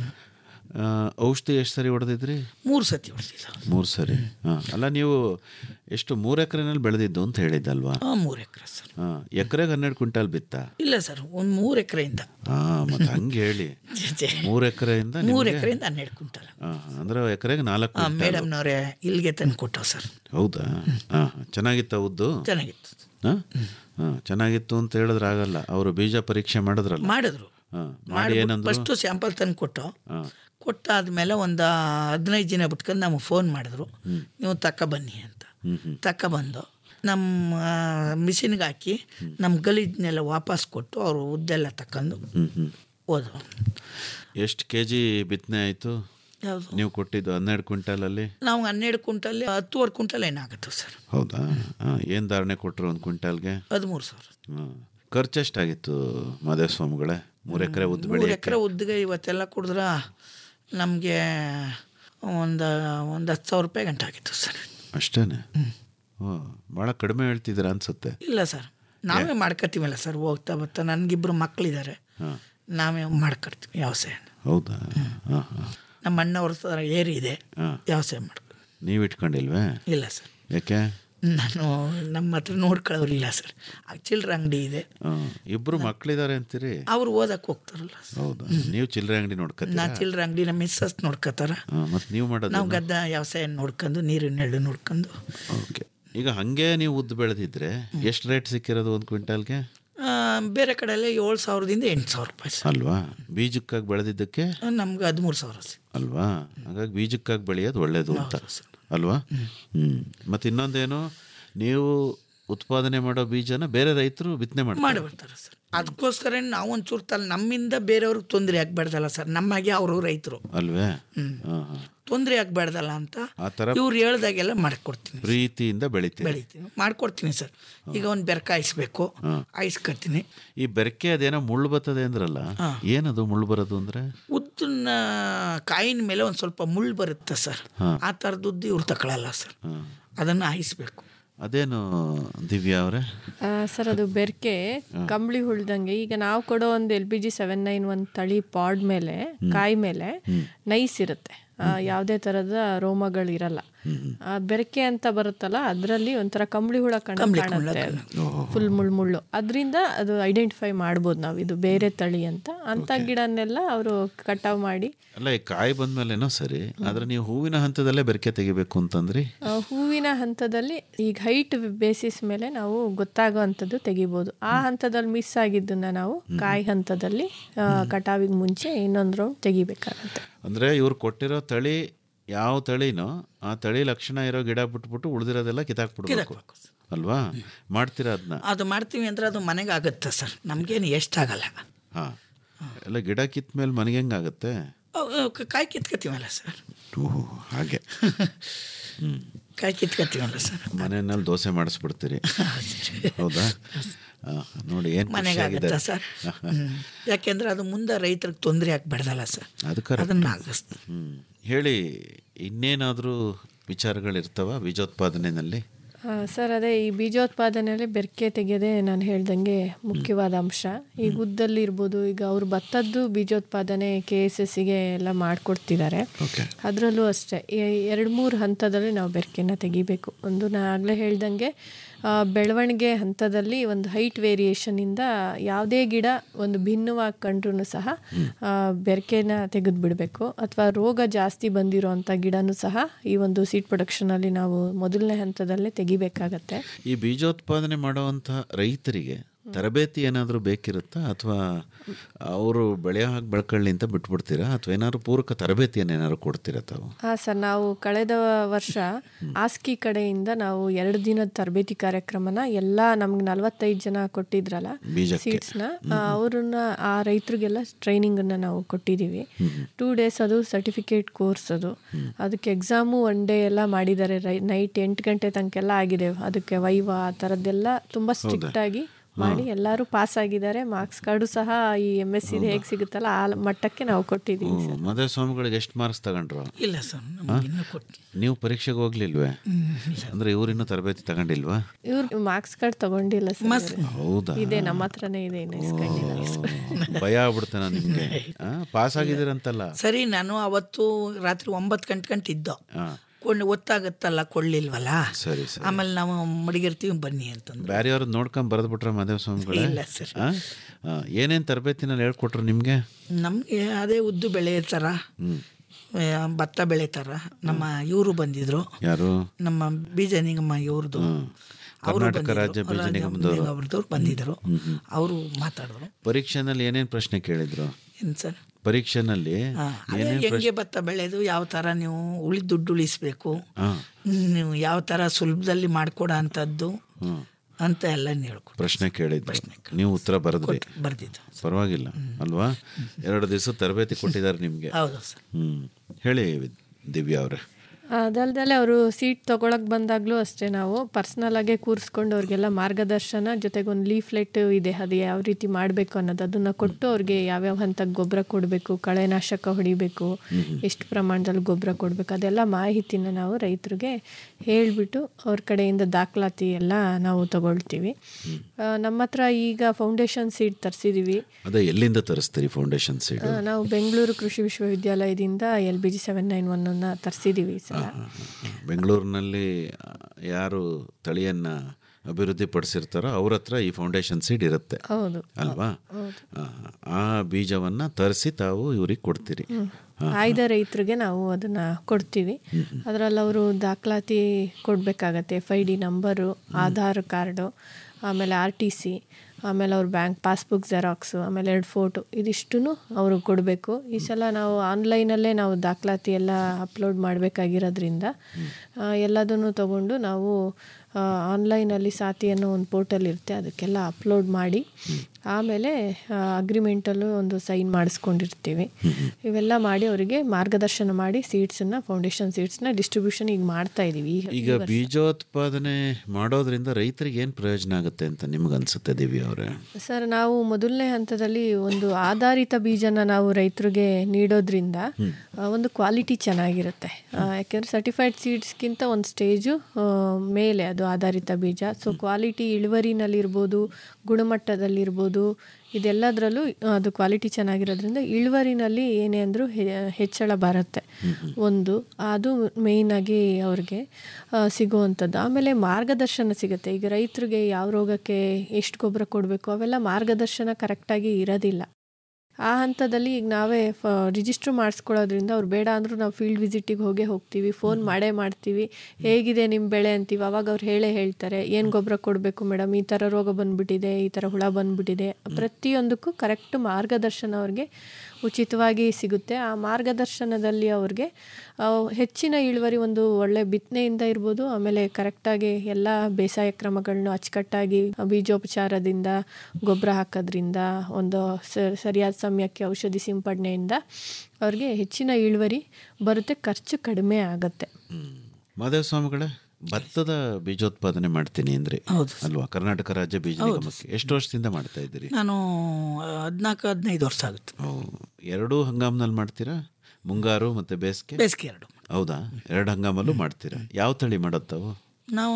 ಆ, ಔಷಧಿ ಎಷ್ಟು ಸರಿ ಹೊಡೆದಿದ್ರಿ
ಮೂರು ಸತಿ ಹೊಡೆದಿಲ್ಲ
ಮೂರು ಸರಿ ಹಾಂ ಅಲ್ಲ ನೀವು ಎಷ್ಟು ಮೂರು ಎಕರೆನಲ್ಲಿ ಬೆಳೆದಿದ್ದು ಅಂತ ಹೇಳಿದ್ದಲ್ವಾ
ಹಾಂ ಮೂರು ಎಕರೆ ಸರ್
ಹಾಂ ಎಕರೆಗೆ ಹನ್ನೆರಡು ಕ್ವಿಂಟಲ್ ಬಿತ್ತ
ಇಲ್ಲ ಸರ್ ಒಂದು ಮೂರು ಎಕರೆಯಿಂದ
ಹಾಂ ಮತ್ತೆ ಹಂಗೆ ಹೇಳಿ ಮೂರು ಎಕರೆಯಿಂದ
ಮೂರು
ನಿಮ್ಗೆ-
ಎಕರೆಯಿಂದ ಹನ್ನೆರಡು ಕ್ವಿಂಟಲ್
ಹಾಂ ಅಂದ್ರೆ ಎಕರೆಗೆ ನಾಲ್ಕು
ಹಾಂ
ಕ್ವಿಂಟಲ್.
ಮೇಡಮ್ನವರೇ ಇಲ್ಲಿಗೆ ತಂದು ಕೊಟ್ಟವು ಸರ್
ಹೌದಾ ಹಾಂ ಚೆನ್ನಾಗಿತ್ತ ಉದ್ದು
ಚೆನ್ನಾಗಿತ್ತು
ಹಾಂ ಹಾಂ ಚೆನ್ನಾಗಿತ್ತು ಅಂತ ಹೇಳಿದ್ರೆ ಆಗಲ್ಲ ಅವರು ಬೀಜ ಪರೀಕ್ಷೆ ಮಾಡಿದ್ರಲ್ಲ
ಮಾಡಿದ್ರು
ಹಾ, ಮಾಡಿ ಏನಂದ್ರು
ಫಸ್ಟು ಸ್ಯಾಂಪಲ್ ತಂದು ಕೊಟ್ಟು
ಹಾ.
ಕೊಟ್ಟಾದ್ಮೇಲೆ ಒಂದು ಹದಿನೈದು ದಿನ ಬಿಟ್ಕೊಂಡು ನಮಗೆ ಫೋನ್ ಮಾಡಿದ್ರು ನೀವು ತಕ್ಕ ಬನ್ನಿ ಅಂತ ತಕ್ಕ ಬಂದು ನಮ್ಮ ಮಿಷಿನ್ಗೆ ಹಾಕಿ ನಮ್ಮ ಗಲೀಜನ್ನೆಲ್ಲ ವಾಪಸ್ ಕೊಟ್ಟು ಅವರು ಉದ್ದೆಲ್ಲ ತಕ್ಕಂಡು
ಹ್ಮ್ ಹ್ಮ್
ಹೋದ್ರು
ಎಷ್ಟು ಕೆ ಜಿ ಬಿತ್ತನೆ ಆಯಿತು
ಯಾವುದು
ನೀವು ಕೊಟ್ಟಿದ್ದು ಹನ್ನೆರಡು ಕ್ವಿಂಟಲಲ್ಲಿ
ನಾವು ಹನ್ನೆರಡು ಕ್ವಿಂಟಲ್ಲಿ ಹತ್ತುವರೆ ಕ್ವಿಂಟಲ್ ಏನಾಗುತ್ತೆ ಸರ್
ಹೌದಾ ಹಾಂ ಏನು ಧಾರಣೆ ಕೊಟ್ಟರು ಒಂದು ಕ್ವಿಂಟಲ್ಗೆ
ಹದಿಮೂರು ಸಾವಿರ
ಹಾಂ ಖರ್ಚು ಎಷ್ಟಾಗಿತ್ತು ಮಾದೇವ ಸ್ವಾಮಿಗಳೇ ಮೂರು ಎಕರೆ ಉದ್ದು
ಮೂರು
ಬೆಳೆಯಕ್ಕೆ
ಎಕರೆ ಉದ್ದಿಗೆ ಇವತ್ತೆಲ್ಲ ಕುಡಿದ್ರೆ ನಮಗೆ ಒಂದು ಒಂದು ಹತ್ತು ಸಾವಿರ ರೂಪಾಯಿ ಗಂಟೆ ಆಗಿತ್ತು ಸರ್
ಅಷ್ಟೇನೆ ಓ ಭಾಳ ಕಡಿಮೆ ಹೇಳ್ತಿದ್ದೀರಾ ಅನ್ಸುತ್ತೆ
ಇಲ್ಲ ಸರ್ ನಾವೇ ಮಾಡ್ಕೊತೀವಲ್ಲ ಸರ್ ಹೋಗ್ತಾ ಬರ್ತಾ ನನಗಿಬ್ಬರು ಮಕ್ಕಳಿದ್ದಾರೆ
ಹಾಂ
ನಾವೇ ಮಾಡ್ಕೊಡ್ತೀವಿ ವ್ಯವಸಾಯ
ಹೌದಾ ಹಾಂ ಹಾಂ
ನಮ್ಮ ಅಣ್ಣವ್ರ ಥರ ಏರಿ ಇದೆ
ಹಾಂ
ವ್ಯವಸಾಯ ಮಾಡ್ಕೊ
ನೀವು ಇಟ್ಕೊಂಡಿಲ್ವೇ
ಇಲ್ಲ ಸರ್
ಯಾಕೆ
ನಾನು ನಮ್ಮ ಹತ್ರ ನೋಡ್ಕೊಳ್ಳೋರಿಲ್ಲ ಸರ್ ಆ ಚಿಲ್ಲರೆ ಅಂಗಡಿ ಇದೆ
ಹಾಂ ಇಬ್ಬರು ಮಕ್ಕಳಿದ್ದಾರೆ ಅಂತೀರಿ
ಅವ್ರು ಓದಕ್ಕೆ ಹೋಗ್ತಾರಲ್ಲ ಸರ್
ಹೌದಾ ನೀವು ಚಿಲ್ಲರೆ ಅಂಗಡಿ
ನಾ
ನೋಡ್ಕೊತೀರಾ
ಚಿಲ್ಲರೆ ಅಂಗಡಿ ನಮ್ಮ ಮಿಸ್ಸಸ್ ನೋಡ್ಕೋತಾರ
ಹಾಂ ಮತ್ತು ನೀವು ಮಾಡೋದು
ನಾವು ಗದ್ದ ವ್ಯವಸಾಯ ನೋಡ್ಕೊಂಡು ನೀರಿನ ನೆರಳು ನೋಡ್ಕೊಂಡು
ಓಕೆ ಈಗ ಹಾಗೆ ನೀವು ಉದ್ದು ಬೆಳೆದಿದ್ರೆ ಎಷ್ಟು ರೇಟ್ ಸಿಕ್ಕಿರೋದು ಒಂದು ಕ್ವಿಂಟಲ್ಗೆ
ಆ, ಬೇರೆ ಕಡೆಯಲ್ಲ ಏಳು ಸಾವಿರದಿಂದ ಎಂಟು ಸಾವಿರ ರೂಪಾಯಿ ಸರ್
ಅಲ್ವಾ ಬೀಜಕ್ಕಾಗಿ ಬೆಳೆದಿದ್ದಕ್ಕೆ
ನಮ್ಗೆ ಹದಿಮೂರು ಸಾವಿರ ಸರ್
ಅಲ್ವಾ ಹಾಗಾಗಿ ಬೀಜಕ್ಕಾಗಿ ಬೆಳೆಯೋದು ಒಳ್ಳೇದು ಅಂತ ಅಲ್ವಾ ಹ್ಞೂ ಮತ್ತು ಇನ್ನೊಂದೇನು ನೀವು ಉತ್ಪಾದನೆ ಮಾಡೋ ಬೀಜನ ಬೇರೆ ರೈತರು ಬಿತ್ತನೆ ಮಾಡ್ತಾರೆ
ಮಾಡಿಬಿಡ್ತಾರೆ ಸರ್ ಅದಕ್ಕೋಸ್ಕರ ನಾವು ಒಂಚೂರು ತಲೆ ನಮ್ಮಿಂದ ಬೇರೆಯವ್ರಿಗೆ ತೊಂದರೆ ಆಗ್ಬಾರ್ದಲ್ಲ ಸರ್ ನಮ್ಮಾಗೆ ಅವರು ರೈತರು
ಅಲ್ವೇ ಹಾಂ ಹಾಂ
ತೊಂದರೆ ಆಗ್ಬಾರ್ದಲ್ಲ ಅಂತ
ಆ ಥರ
ಇವ್ರು ಹೇಳ್ದಾಗೆಲ್ಲ ಮಾಡ್ಕೊಡ್ತೀನಿ
ಪ್ರೀತಿಯಿಂದ ಬೆಳಿತೀವಿ
ಬೆಳಿತೀನಿ ಮಾಡ್ಕೊಡ್ತೀನಿ ಸರ್ ಈಗ ಒಂದು ಬೆರಕ ಹಾಯಿಸ್ಬೇಕು ಹಾಯಿಸ್ಕೊತೀನಿ
ಈ ಬೆರಕೆ ಅದೇನೋ ಮುಳ್ಳು ಬರ್ತದೆ ಅಂದ್ರಲ್ಲ ಏನದು ಮುಳ್ಳು ಬರೋದು ಅಂದರೆ
ಉದ್ದನ್ನ ಕಾಯಿನ ಮೇಲೆ ಒಂದು ಸ್ವಲ್ಪ ಮುಳ್ಳು ಬರುತ್ತೆ ಸರ್
ಹಾ.
ಆ ಥರದ್ದು ಉದ್ದು ಇವ್ರು ತಗೊಳಲ್ಲ ಸರ್ ಅದನ್ನು ಹಾಯಿಸ್ಬೇಕು
ಅದೇನು ದಿವ್ಯಾ ಅವರೇ
ಆ, ಸರ್ ಅದು ಬೆರ್ಕೆ ಕಂಬಳಿ ಹುಳ್ದಂಗೆ ಈಗ ನಾವು ಕೊಡೋ ಒಂದು L P G seven nine ಒಂದು ತಳಿ ಪಾಡ್ ಮೇಲೆ ಕಾಯಿ ಮೇಲೆ ನೈಸ್ ಇರುತ್ತೆ ಆ, ಯಾವುದೇ ಥರದ ರೋಮಗಳಿರಲ್ಲ ಆ ಬೆರಕೆ ಅಂತ ಬರುತ್ತಲ್ಲ ಅದರಲ್ಲಿ ಒಂಥರ ಕಂಬಳಿ ಹುಳ ಕಣ ಕಾಣುತ್ತೆ ಫುಲ್ ಮುಳ್ಳು ಮುಳ್ಳು ಅದರಿಂದ ಅದು ಐಡೆಂಟಿಫೈ ಮಾಡ್ಬೋದು ನಾವು ಇದು ಬೇರೆ ತಳಿ ಅಂತ ಅಂತ ಗಿಡನೆಲ್ಲ ಅವರು ಕಟಾವ್ ಮಾಡಿ
ಅಲ್ಲ ಈ ಕಾಯಿ ಬಂದ್ಮೇಲೆನೋ ಸರಿ ಆದ್ರೆ ನೀವು ಹೂವಿನ ಹಂತದಲ್ಲೇ ಬೆರಕೆ ತೆಗಿಬೇಕು ಅಂತಂದ್ರಿ
ಆ, ಹೂವಿನ ಹಂತದಲ್ಲಿ ಈಗ ಹೈಟ್ ಬೇಸಿಸ್ ಮೇಲೆ ನಾವು ಗೊತ್ತಾಗೋ ಅಂಥದ್ದು ತೆಗಿಬೋದು ಆ ಹಂತದಲ್ಲಿ ಮಿಸ್ ಆಗಿದ್ದನ್ನ ನಾವು ಕಾಯಿ ಹಂತದಲ್ಲಿ ಆ, ಕಟಾವಿಗೆ ಮುಂಚೆ ಇನ್ನೊಂದು ರೌಂಡ್ ತೆಗಿಬೇಕಾಗತ್ತೆ
ಅಂದ್ರೆ ಇವ್ರು ಕೊಟ್ಟಿರೋ ತಳಿ ಯಾವ ತಳಿನೋ ಆ ತಳಿ ಲಕ್ಷಣ ಇರೋ ಗಿಡ ಬಿಟ್ಬಿಟ್ಟು ಉಳಿದಿರೋದೆಲ್ಲ ಕಿತ್ತಾಕ್ಬಿಡ್ಬೇಕು ಅಲ್ವಾ ಮಾಡ್ತೀರಾ ಅದನ್ನ
ಅದು ಮಾಡ್ತೀವಿ ಅಂದರೆ ಅದು ಮನೆಗೆ ಆಗುತ್ತೆ ಸರ್ ನಮಗೇನು ಎಷ್ಟಾಗಲ್ಲ
ಹಾ ಎಲ್ಲ ಗಿಡ ಕಿತ್ತ ಮೇಲೆ ಮನೆಗೆ ಹೆಂಗಾಗತ್ತೆ
ಅವ್- ಅವ್ ಕಾಯಿ ಕಿತ್ಕೊತೀವಲ್ಲ ಸರ್
ಓಹೋ ಹಾಗೆ
ಕಾಯಿ ಕಿತ್ಕೊತೀವಲ್ಲ ಸರ್
ಮನೆಯಲ್ಲಿ ದೋಸೆ ಮಾಡಿಸ್ಬಿಡ್ತೀರಿ ಹೌದಾ ಆ, ನೋಡಿ ಏನು
ಮನೆಗೆ ಆಗುತ್ತಾ ಸರ್ ಹ್ಮ್. ಯಾಕೆಂದ್ರೆ ಅದು ಮುಂದೆ ರೈತರಿಗೆ ತೊಂದರೆ ಆಗ್ಬಾರ್ದಲ್ಲ ಸರ್
ಅದು correct.
ಅದನ್ನ ಆಗಿಸ್ತೀವಿ
ಹ್ಮ್ ಹೇಳಿ ಇನ್ನೇನಾದರೂ ವಿಚಾರಗಳಿರ್ತಾವ ಬೀಜೋತ್ಪಾದನೆಯಲ್ಲಿ
ಆ, ಸರ್ ಅದೇ ಈ ಬೀಜೋತ್ಪಾದನೆಯಲ್ಲಿ ಬೆರಕೆ ತೆಗೆಯೋದೇ ನಾನು ಹೇಳ್ದಂಗೆ ಮುಖ್ಯವಾದ ಅಂಶ ಈಗ ಉದ್ದಲ್ಲಿ ಇರ್ಬೋದು ಈಗ ಅವ್ರು ಭತ್ತದ್ದು ಬೀಜೋತ್ಪಾದನೆ ಕೆ ಎಸ್ ಎಸ್ಸಿಗೆ ಎಲ್ಲ ಮಾಡಿಕೊಡ್ತಿದ್ದಾರೆ ಅದರಲ್ಲೂ ಅಷ್ಟೇ ಎ- ಎರಡು ಮೂರು ಹಂತದಲ್ಲಿ ನಾವು ಬೆರಕೆನ ತೆಗಿಬೇಕು ಒಂದು ನಾನು ಆಗಲೇ ಹೇಳ್ದಂಗೆ ಆ, ಬೆಳವಣಿಗೆ ಹಂತದಲ್ಲಿ ಒಂದು ಹೈಟ್ ವೇರಿಯೇಷನಿಂದ ಯಾವುದೇ ಗಿಡ ಒಂದು ಭಿನ್ನವಾಗಿ ಕಂಡ್ರೂ ಸಹ ಆ, ಬೆರಕೆನ ತೆಗೆದು ಬಿಡಬೇಕು ಅಥವಾ ರೋಗ ಜಾಸ್ತಿ ಬಂದಿರೋ ಅಂಥ ಗಿಡನೂ ಸಹ ಈ ಒಂದು ಸೀಡ್ ಪ್ರೊಡಕ್ಷನಲ್ಲಿ ನಾವು ಮೊದಲನೇ ಹಂತದಲ್ಲೇ ತೆಗಿಬೇಕಾಗತ್ತೆ
ಈ ಬೀಜೋತ್ಪಾದನೆ ಮಾಡುವಂಥ ರೈತರಿಗೆ ತರಬೇತಿ ಏನಾದರೂ ಬೇಕಿರುತ್ತಾ ಅಥವಾ ಅವರು ಬೆಳೆಯೋ ಹಾಗೆ ಬೆಳ್ಕೊಳ್ಳಿ ಅಂತ ಬಿಟ್ಬಿಡ್ತೀರಾ ಅಥವಾ ಏನಾದ್ರು ಪೂರಕ ತರಬೇತಿಯನ್ನು ಏನಾದ್ರು ಕೊಡ್ತೀರಾ ತಾವು
ಹಾಂ ಸರ್ ನಾವು ಕಳೆದ ವರ್ಷ ಆಸ್ಕಿ ಕಡೆಯಿಂದ ನಾವು ಎರಡು ದಿನದ ತರಬೇತಿ ಕಾರ್ಯಕ್ರಮನ ಎಲ್ಲ ನಮ್ಗೆ ನಲವತ್ತೈದು ಜನ ಕೊಟ್ಟಿದ್ರಲ್ಲ
ಬೀಜಕ್ಕೆ.
ಸೀಡ್ಸ್ನ ಅವ್ರನ್ನ ಆ ರೈತರಿಗೆಲ್ಲ ಟ್ರೈನಿಂಗನ್ನು ನಾವು ಕೊಟ್ಟಿದ್ದೀವಿ ಟೂ ಡೇಸ್ ಅದು ಸರ್ಟಿಫಿಕೇಟ್ ಕೋರ್ಸ್ ಅದು ಅದಕ್ಕೆ ಎಕ್ಸಾಮು ಒನ್ ಡೇ ಎಲ್ಲ ಮಾಡಿದ್ದಾರೆ ರೈ ನೈಟ್ ಎಂಟು ಗಂಟೆ ತನಕ ಎಲ್ಲ ಆಗಿದೆ ಅದಕ್ಕೆ ವೈವಾ ಆ ಥರದ್ದೆಲ್ಲ ತುಂಬ ಸ್ಟ್ರಿಕ್ಟ್ ಆಗಿ ಮಾಡಿ ಎಲ್ಲರೂ ಪಾಸ್ ಆಗಿದ್ದಾರೆ ಮಾರ್ಕ್ಸ್ ಕಾರ್ಡು ಸಹ ಈ ಎಮ್ ಎಸ್ ಸಿದು ಹೇಗೆ ಸಿಗುತ್ತಲ್ಲ ಆ ಮಟ್ಟಕ್ಕೆ ನಾವು ಕೊಟ್ಟಿದ್ದೀವಿ ಸರ್
ಮದುವೆ ಸ್ವಾಮಿಗಳಿಗೆ ಎಷ್ಟು ಮಾರ್ಕ್ಸ್ ತಗೊಂಡ್ರು
ಇಲ್ಲ ಸರ್ ನಮ್ಗೆ ಇನ್ನೂ ಕೊಟ್ಟು
ನೀವು ಪರೀಕ್ಷೆಗೆ ಹೋಗ್ಲಿಲ್ವೇ ಅಂದ್ರೆ ಇವರಿನ್ನೂ ತರಬೇತಿ ತಗೊಂಡಿಲ್ವಾ
ಇವ್ರು ಮಾರ್ಕ್ಸ್ ಕಾರ್ಡ್ ತಗೊಂಡಿಲ್ಲ ಸರ್ ಇವ್ರು.
ಹೌದಾ
ಇದೆ ನಮ್ಮ ಹತ್ರನೇ ಇದೆ ಇನ್ನು ಇಸ್ಕೊಂಡಿಲ್ಲ ಸರ್.
ಭಯ ಆಗ್ಬಿಡ್ತೇನ ನಿಮ್ಗೆ ಪಾಸ್ ಆಗಿದ್ದೀರಂತಲ್ಲ
ಸರಿ ನಾನು ಅವತ್ತು ರಾತ್ರಿ ಒಂಬತ್ತು ಗಂಟೆ ಗಂಟೆ ಇದ್ದೋ ಕೊಂಡು ಗೊತ್ತಾಗತ್ತಲ್ಲ ಕೊಳ್ಳಿಲ್ವಲ್ಲ
ಸರಿ ಸರಿ
ಆಮೇಲೆ ನಾವು ಮಡಗಿರ್ತೀವಿ ಬನ್ನಿ ಅಂತಂದು
ಬ್ಯಾರೆಯವ್ರ ನೋಡ್ಕೊಂಡ್ ಬರೆದ್ಬಿಟ್ರ ಮದುವೆ ಸ್ವಾಮಿಗಳೇ
ಇಲ್ಲ ಸರ್.
ಆ? ಆ, ಏನೇನ್ ತರಬೇತಿನಲ್ಲಿ ಹೇಳ್ಕೊಟ್ರು ನಿಮ್ಗೆ
ನಮಗೆ ಅದೇ ಉದ್ದು ಬೆಳೆಯತ್ತಾರ ಆ, ಭತ್ತ ಬೆಳೀತಾರ ನಮ್ಮ ಇವರು ಬಂದಿದ್ರು
ಯಾರು
ನಮ್ಮ ಬೀಜ ನಿಗಮ ಇವ್ರದ್ದು ಅವರು
ಕರ್ನಾಟಕ ರಾಜ್ಯ ಬೀಜ ನಿಗಮದವರು
ಅವ್ರದವ್ರು ಬಂದಿದ್ದರು ಅವರು ಮಾತಾಡಿದ್ರು
ಪರೀಕ್ಷೆನಲ್ಲಿ ಏನೇನು ಪ್ರಶ್ನೆ ಕೇಳಿದ್ರು
ಏನು ಸರ್
ಪರೀಕ್ಷೆನಲ್ಲಿ
ಹಾ, ಅದೇ
ಏನೇನು
ಹೆಂಗೆ ಭತ್ತ ಬೆಳೆದು ಯಾವ ಥರ ನೀವು ಉಳಿ ದುಡ್ಡು ಉಳಿಸ್ಬೇಕು
ಹಾಂ
ನೀವು ಯಾವ ಥರ ಸುಲಭದಲ್ಲಿ ಮಾಡ್ಕೊಡೋ ಅಂಥದ್ದು
ಹ್ಮ್.
ಅಂತ ಎಲ್ಲ ಹೇಳ್ಕೊಡು
ಪ್ರಶ್ನೆ ಕೇಳಿದ್ರು ನೀವು ಉತ್ತರ ಬರೆದ್ರಿ
ಬರ್ದಿದ್ದು
ಪರವಾಗಿಲ್ಲ ಅಲ್ವಾ ಎರಡು ದಿವಸ ತರಬೇತಿ ಕೊಟ್ಟಿದ್ದಾರೆ ನಿಮಗೆ
ಹೌದು ಸರ್
ಹ್ಮ್ ಹೇಳಿ ವಿದ್- ದಿವ್ಯಾ ಅವರೇ
ಅದಲ್ದಲೆ ಅವರು ಸೀಟ್ ತೊಗೊಳಕ್ ಬಂದಾಗಲೂ ಅಷ್ಟೇ ನಾವು ಪರ್ಸ್ನಲ್ ಆಗೇ ಕೂರಿಸ್ಕೊಂಡು ಅವ್ರಿಗೆಲ್ಲ ಮಾರ್ಗದರ್ಶನ ಜೊತೆಗೆ ಒಂದು ಲೀಫ್ಲೆಟ್ ಇದೆ ಅದು ಯಾವ ರೀತಿ ಮಾಡಬೇಕು ಅನ್ನೋದು ಅದನ್ನು ಕೊಟ್ಟು ಅವ್ರಿಗೆ ಯಾವ್ಯಾವ ಹಂತಕ್ಕೆ ಗೊಬ್ಬರ ಕೊಡಬೇಕು ಕಳೆನಾಶಕ ಹೊಡಿಬೇಕು ಎಷ್ಟು ಪ್ರಮಾಣದಲ್ಲಿ ಗೊಬ್ಬರ ಕೊಡಬೇಕು ಅದೆಲ್ಲ ಮಾಹಿತಿನ ನಾವು ರೈತರಿಗೆ ಹೇಳಿಬಿಟ್ಟು ಅವ್ರ ಕಡೆಯಿಂದ ದಾಖಲಾತಿ ಎಲ್ಲ ನಾವು ತಗೊಳ್ತೀವಿ ಆ, ನಮ್ಮ ಹತ್ರ ಈಗ ಫೌಂಡೇಶನ್ ಸೀಟ್ ತರಿಸಿದ್ದೀವಿ
ಅದೇ ಎಲ್ಲಿಂದ ತರಿಸ್ತೀರಿ ಫೌಂಡೇಶನ್ ಸೀಡ್
ನಾವು ಬೆಂಗಳೂರು ಕೃಷಿ ವಿಶ್ವವಿದ್ಯಾಲಯದಿಂದ L B G seven nine ಒನ್ನನ್ನು ತರಿಸಿದ್ದೀವಿ ಸರ್
ಬೆಂಗಳೂರಿನಲ್ಲಿ ಆ, ಯಾರು ತಳಿಯನ್ನ ಅಭಿವೃದ್ಧಿ ಪಡಿಸಿರ್ತಾರೋ ಅವ್ರ ಹತ್ರ ಈ ಫೌಂಡೇಶನ್ ಸೀಡ್ ಇರುತ್ತೆ
ಹೌದು
ಅಲ್ವಾ ಆ, ಆ ಬೀಜವನ್ನ ತರಿಸಿ ತಾವು ಇವ್ರಿಗೆ ಕೊಡ್ತೀರಿ
ಆಯ್ದ ರೈತರಿಗೆ ನಾವು ಅದನ್ನು ಕೊಡ್ತೀವಿ ಅದರಲ್ಲಿ ಅವರು ದಾಖಲಾತಿ ಕೊಡಬೇಕಾಗತ್ತೆ F I D number Aadhaar card ಆಮೇಲೆ ಆರ್ ಟಿ ಸಿ ಆಮೇಲೆ ಅವ್ರ ಬ್ಯಾಂಕ್ ಪಾಸ್ಬುಕ್ ಜೆರಾಕ್ಸು ಆಮೇಲೆ ಎರಡು ಫೋಟೋ ಇದಿಷ್ಟೂ ಅವರು ಕೊಡಬೇಕು ಈ ಸಲ ನಾವು ಆನ್ಲೈನಲ್ಲೇ ನಾವು ದಾಖಲಾತಿ ಎಲ್ಲ ಅಪ್ಲೋಡ್ ಮಾಡಬೇಕಾಗಿರೋದ್ರಿಂದ ಎಲ್ಲದನ್ನು ತಗೊಂಡು ನಾವು ಆನ್ಲೈನಲ್ಲಿ ಸಾತಿ ಅನ್ನೋ ಒಂದು ಪೋರ್ಟಲ್ ಇರುತ್ತೆ ಅದಕ್ಕೆಲ್ಲ ಅಪ್ಲೋಡ್ ಮಾಡಿ ಆಮೇಲೆ ಅಗ್ರಿಮೆಂಟಲ್ಲೂ ಒಂದು ಸೈನ್ ಮಾಡಿಸ್ಕೊಂಡಿರ್ತೀವಿ ಇವೆಲ್ಲ ಮಾಡಿ ಅವರಿಗೆ ಮಾರ್ಗದರ್ಶನ ಮಾಡಿ ಸೀಡ್ಸನ್ನು ಫೌಂಡೇಶನ್ ಸೀಡ್ಸ್ನ ಡಿಸ್ಟ್ರಿಬ್ಯೂಷನ್ ಈಗ ಮಾಡ್ತಾ ಇದ್ದೀವಿ ಈಗ
ಈಗ ಬೀಜೋತ್ಪಾದನೆ ಮಾಡೋದ್ರಿಂದ ರೈತರಿಗೆ ಏನು ಪ್ರಯೋಜನ ಆಗುತ್ತೆ ಅಂತ ನಿಮ್ಗೆ ಅನ್ಸುತ್ತೆ ದಿವ್ಯಾ ಅವರೇ
ಸರ್ ನಾವು ಮೊದಲನೇ ಹಂತದಲ್ಲಿ ಒಂದು ಆಧಾರಿತ ಬೀಜನ ನಾವು ರೈತರಿಗೆ ನೀಡೋದ್ರಿಂದ ಆ, ಒಂದು ಕ್ವಾಲಿಟಿ ಚೆನ್ನಾಗಿರುತ್ತೆ ಆ, ಯಾಕೆಂದ್ರೆ ಸರ್ಟಿಫೈಡ್ ಸೀಡ್ಸ್ಗಿಂತ ಒಂದು ಸ್ಟೇಜು ಆ, ಮೇಲೆ ಅದು ಆಧಾರಿತ ಬೀಜ ಸೊ ಕ್ವಾಲಿಟಿ ಇಳುವರಿನಲ್ಲಿರ್ಬೋದು ಗುಣಮಟ್ಟದಲ್ಲಿರ್ಬೋದು ಇದೆಲ್ಲದರಲ್ಲೂ ಅದು ಕ್ವಾಲಿಟಿ ಚೆನ್ನಾಗಿರೋದ್ರಿಂದ ಇಳುವರಿನಲ್ಲಿ ಏನೇ ಅಂದರೂ ಹೆಚ್ಚಳ ಬರುತ್ತೆ ಒಂದು ಅದು ಮೇಯ್ನಾಗಿ ಅವ್ರಿಗೆ ಆ, ಸಿಗುವಂಥದ್ದು ಆಮೇಲೆ ಮಾರ್ಗದರ್ಶನ ಸಿಗುತ್ತೆ ಈಗ ರೈತರಿಗೆ ಯಾವ ರೋಗಕ್ಕೆ ಎಷ್ಟು ಗೊಬ್ಬರ ಕೊಡಬೇಕು ಅವೆಲ್ಲ ಮಾರ್ಗದರ್ಶನ ಕರೆಕ್ಟಾಗಿ ಇರೋದಿಲ್ಲ ಆ ಹಂತದಲ್ಲಿ ಈಗ ನಾವೇ ಫ ರಿಜಿಸ್ಟ್ರ್ ಮಾಡಿಸ್ಕೊಳ್ಳೋದ್ರಿಂದ ಅವ್ರು ಬೇಡ ಅಂದರೂ ನಾವು ಫೀಲ್ಡ್ ವಿಸಿಟಿಗೆ ಹೋಗೇ ಹೋಗ್ತೀವಿ ಫೋನ್ ಮಾಡೇ ಮಾಡ್ತೀವಿ ಹೇಗಿದೆ ನಿಮ್ಮ ಬೆಳೆ ಅಂತೀವಿ ಅವಾಗ ಅವ್ರು ಹೇಳೇ ಹೇಳ್ತಾರೆ ಏನು ಗೊಬ್ಬರ ಕೊಡಬೇಕು ಮೇಡಮ್ ಈ ಥರ ರೋಗ ಬಂದ್ಬಿಟ್ಟಿದೆ ಈ ಥರ ಹುಳ ಬಂದ್ಬಿಟ್ಟಿದೆ ಪ್ರತಿಯೊಂದಕ್ಕೂ ಕರೆಕ್ಟ್ ಮಾರ್ಗದರ್ಶನ ಅವ್ರಿಗೆ ಉಚಿತವಾಗಿ ಸಿಗುತ್ತೆ ಆ ಮಾರ್ಗದರ್ಶನದಲ್ಲಿ ಅವ್ರಿಗೆ ಆ, ಹೆಚ್ಚಿನ ಇಳುವರಿ ಒಂದು ಒಳ್ಳೆ ಬಿತ್ತನೆಯಿಂದ ಇರ್ಬೋದು ಆಮೇಲೆ ಕರೆಕ್ಟಾಗಿ ಎಲ್ಲ ಬೇಸಾಯ ಕ್ರಮಗಳನ್ನ ಅಚ್ಚುಕಟ್ಟಾಗಿ ಬೀಜೋಪಚಾರದಿಂದ ಗೊಬ್ಬರ ಹಾಕೋದ್ರಿಂದ ಒಂದು ಸ- ಸರಿಯಾದ ಸಮಯಕ್ಕೆ ಔಷಧಿ ಸಿಂಪಡಣೆಯಿಂದ ಅವ್ರಿಗೆ ಹೆಚ್ಚಿನ ಇಳುವರಿ ಬರುತ್ತೆ ಖರ್ಚು ಕಡಿಮೆ ಆಗುತ್ತೆ
ಮಾದೇವ ಸ್ವಾಮಿಗಳೇ ಭತ್ತದ ಬೀಜೋತ್ಪಾದನೆ ಮಾಡ್ತೀನಿ ಅಂದ್ರೆ ಅಲ್ವಾ ಕರ್ನಾಟಕ ರಾಜ್ಯ ಬೀಜ ನಿಗಮಕ್ಕೆ ಎಷ್ಟು ವರ್ಷದಿಂದ ಮಾಡ್ತಾ ಇದ್ದೀರಿ
ನಾನು ಹದಿನಾಲ್ಕು ಹದಿನೈದು ವರ್ಷ ಆಗುತ್ತೆ
ಓ, ಎರಡೂ ಹಂಗಾಮ್ನಲ್ಲಿ ಮಾಡ್ತೀರಾ ಮುಂಗಾರು ಮತ್ತೆ ಬೇಸಿಗೆ
ಬೇಸಿಗೆ ಎರಡು
ಹೌದಾ ಎರಡು ಹಂಗಾಮಲ್ಲೂ ಮಾಡ್ತೀರಾ ಯಾವ ತಳಿ ಮಾಡೋತ್ತಾವು
ನಾವು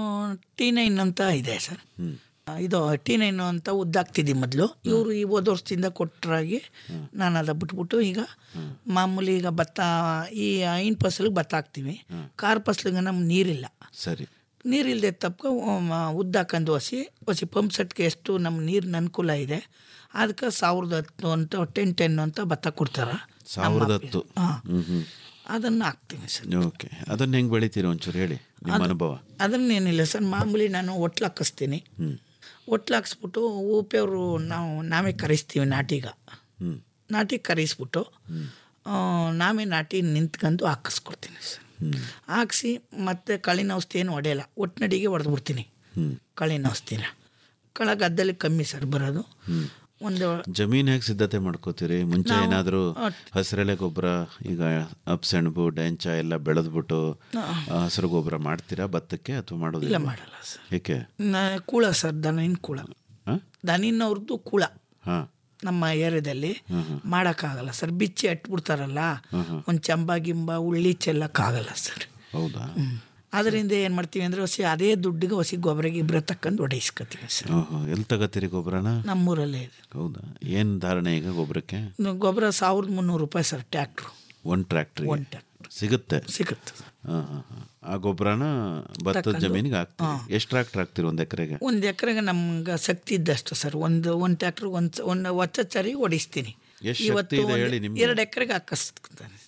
ಟಿ ನೈನ್ ಅಂತ ಇದೆ ಸರ್ ಇದು ಟಿ ನೈನ್ ಅಂತ ಉದ್ದಾಗ್ತಿದ್ದಿ ಮೊದಲು ಇವರು ಈ ಹೋದ ವರ್ಷದಿಂದ ಕೊಟ್ಟರಾಗಿ ನಾನು ಅದ ಬಿಟ್ಬಿಟ್ಟು ಈಗ ಮಾಮೂಲಿ ಈಗ ಭತ್ತ ಈ ಐನ್ ಫಸಲಿಗೆ ಭತ್ತ ಹಾಕ್ತೀವಿ ಕಾರ್ ಫಸಲಿಗೆ ನಮ್ಗೆ ನೀರಿಲ್ಲ
ಸರಿ
ನೀರಿಲ್ಲದೆ ತಪ್ಪ ಉದ್ದಾಕಂದು ಹಸಿ ಹಸಿ ಪಂಪ್ ಸೆಟ್ಗೆ ಎಷ್ಟು ನಮ್ಮ ನೀರಿನ ಅನುಕೂಲ ಇದೆ ಅದಕ್ಕೆ ಸಾವಿರದ ಹತ್ತು ಅಂತ ಟೆನ್ ಟೆನ್ ಅಂತ ಭತ್ತ ಕೊಡ್ತಾರೆ
ಸಾವಿರದ ಹತ್ತು
ಹಾಂ
ಹ್ಮ್ ಹ್ಮ್
ಅದನ್ನು ಹಾಕ್ತೀನಿ ಸರ್
ಓಕೆ ಅದನ್ನ ಹೆಂಗ್ ಬೆಳಿತೀರಿ ಒಂಚೂರು ಹೇಳಿ ನಿಮ್ಮ ಅನುಭವ
ಅದನ್ನೇನಿಲ್ಲ ಸರ್ ಮಾಮೂಲಿ ನಾನು ಒಟ್ಲು ಹಾಕಿಸ್ತೀನಿ
ಹ್ಮ್
ಒಟ್ಲು ಹಾಕ್ಸ್ಬಿಟ್ಟು ಊಪೆಯವರು ನಾವು ನಾವೇ ಕರೆಸ್ತೀವಿ ನಾಟಿಗ
ಹ್ಮ್
ನಾಟಿ ಕರೆಸ್ಬಿಟ್ಟು ಆ, ನಾವೇ ನಾಟಿ ನಿಂತ್ಕೊಂಡು ಹಾಕಿಸ್ಕೊಡ್ತೀನಿ ಸರ್ ಹಾಕ್ಸಿ ಮತ್ತೆ ಕಳಿನ ಔಷಧಿ ಏನು ಹೊಡೆಯಲ್ಲ ಒಟ್ಟಿನಡಿಗೆ ಹೊಡೆದ್ಬಿಡ್ತೀನಿ
ಹ್ಮ್
ಕಳಿನ ಔಷಧಿನ ಕಳ ಗದ್ದಲ್ಲಿ ಕಮ್ಮಿ ಸರ್ ಬರೋದು ಒಂದು
ಜಮೀನ್ ಹೇಗೆ ಸಿದ್ಧತೆ ಮಾಡ್ಕೋತೀರಿ ಮುಂಚೆ
ನಾವು,
ಏನಾದರೂ
ಆ,
ಹಸಿರೆಲೆ ಗೊಬ್ಬರ ಈಗ ಅಪ್ಸೆಣಬು ಡೆಂಚ ಎಲ್ಲ ಬೆಳೆದ್ಬಿಟ್ಟು ಆ, ಹಸಿರು ಗೊಬ್ಬರ ಮಾಡ್ತೀರಾ ಭತ್ತಕ್ಕೆ ಅಥವಾ ಮಾಡೋದಿಲ್ಲ
ಇಲ್ಲ ಮಾಡಲ್ಲ ಸರ್
ಏಕೆ
ನ- ಕೂಳ ಸರ್ ದನಿನ ಕೂಳ
ಹಾಂ
ದನಿನವ್ರದ್ದು ಕೂಳ
ಹಾಂ
ನಮ್ಮ ಏರಿಯಾದಲ್ಲಿ ಮಾಡೋಕ್ಕಾಗಲ್ಲ ಸರ್ ಬಿಚ್ಚಿ ಅಟ್ಬಿಡ್ತಾರಲ್ಲ ಒಂದು ಚಂಬ ಗಿಂಬ ಉಳ್ಳಿ ಚೆಲ್ಲಕ್ಕಾಗಲ್ಲ ಸರ್
ಹೌದಾ
ಅದರಿಂದ ಏನು ಮಾಡ್ತೀವಿ ಅಂದರೆ ಹೊಸಿ ಅದೇ ದುಡ್ಡಿಗೆ ಹೊಸಿ ಗೊಬ್ಬರ ಗಿಬ್ಬರ ತಕ್ಕಂದು ಹೊಡೆಯಿಸ್ಕೊತೀವಿ ಸರ್
ಓಹೋ ಎಲ್ಲಿ ತಗೋತೀರಿ ಗೊಬ್ಬರನ
ನಮ್ಮೂರಲ್ಲೇ ಇದೆ
ಹೌದಾ ಏನು ಧಾರಣೆ ಈಗ ಗೊಬ್ಬರಕ್ಕೆ
ಗೊಬ್ಬರ ಸಾವಿರದ ಮುನ್ನೂರು ರೂಪಾಯಿ ಸರ್ ಟ್ಯಾಕ್ಟ್ರು
ಒನ್ ಟ್ರ್ಯಾಕ್ಟ್ರಿ
ಒಂದ್
ಸಿಗುತ್ತೆ
ಸಿಗುತ್ತೆ
ಹಾಂ ಹಾಂ ಹಾಂ ಆ ಗೊಬ್ಬರನ ಭತ್ತದ
ತಕ್ಕಂಡು,
ಜಮೀನಿಗೆ ಹಾಕ್ತೀರಿ ಎಷ್ಟು ಟ್ರ್ಯಾಕ್ಟರ್ ಹಾಕ್ತೀರಿ ಒಂದು ಎಕರೆಗೆ
ಒಂದು ಎಕರೆಗೆ ನಮ್ಗೆ ಶಕ್ತಿ ಇದ್ದಷ್ಟು ಸರ್ ಒಂದು ಒಂದು ಟ್ಯಾಕ್ಟ್ರ್ ಒಂದು ಒಂದು ಹೊಚ್ಚ ಚರಿ ಹೊಡಿಸ್ತೀನಿ
ಎಷ್ಟ್ ಶಕ್ತಿ ಇದೆ ಹೇಳಿ ನಿಮ್ಗೆ?
ಎರಡು ಎಕರೆಗೆ ಹಾಕಿಸ್ತಾನೆ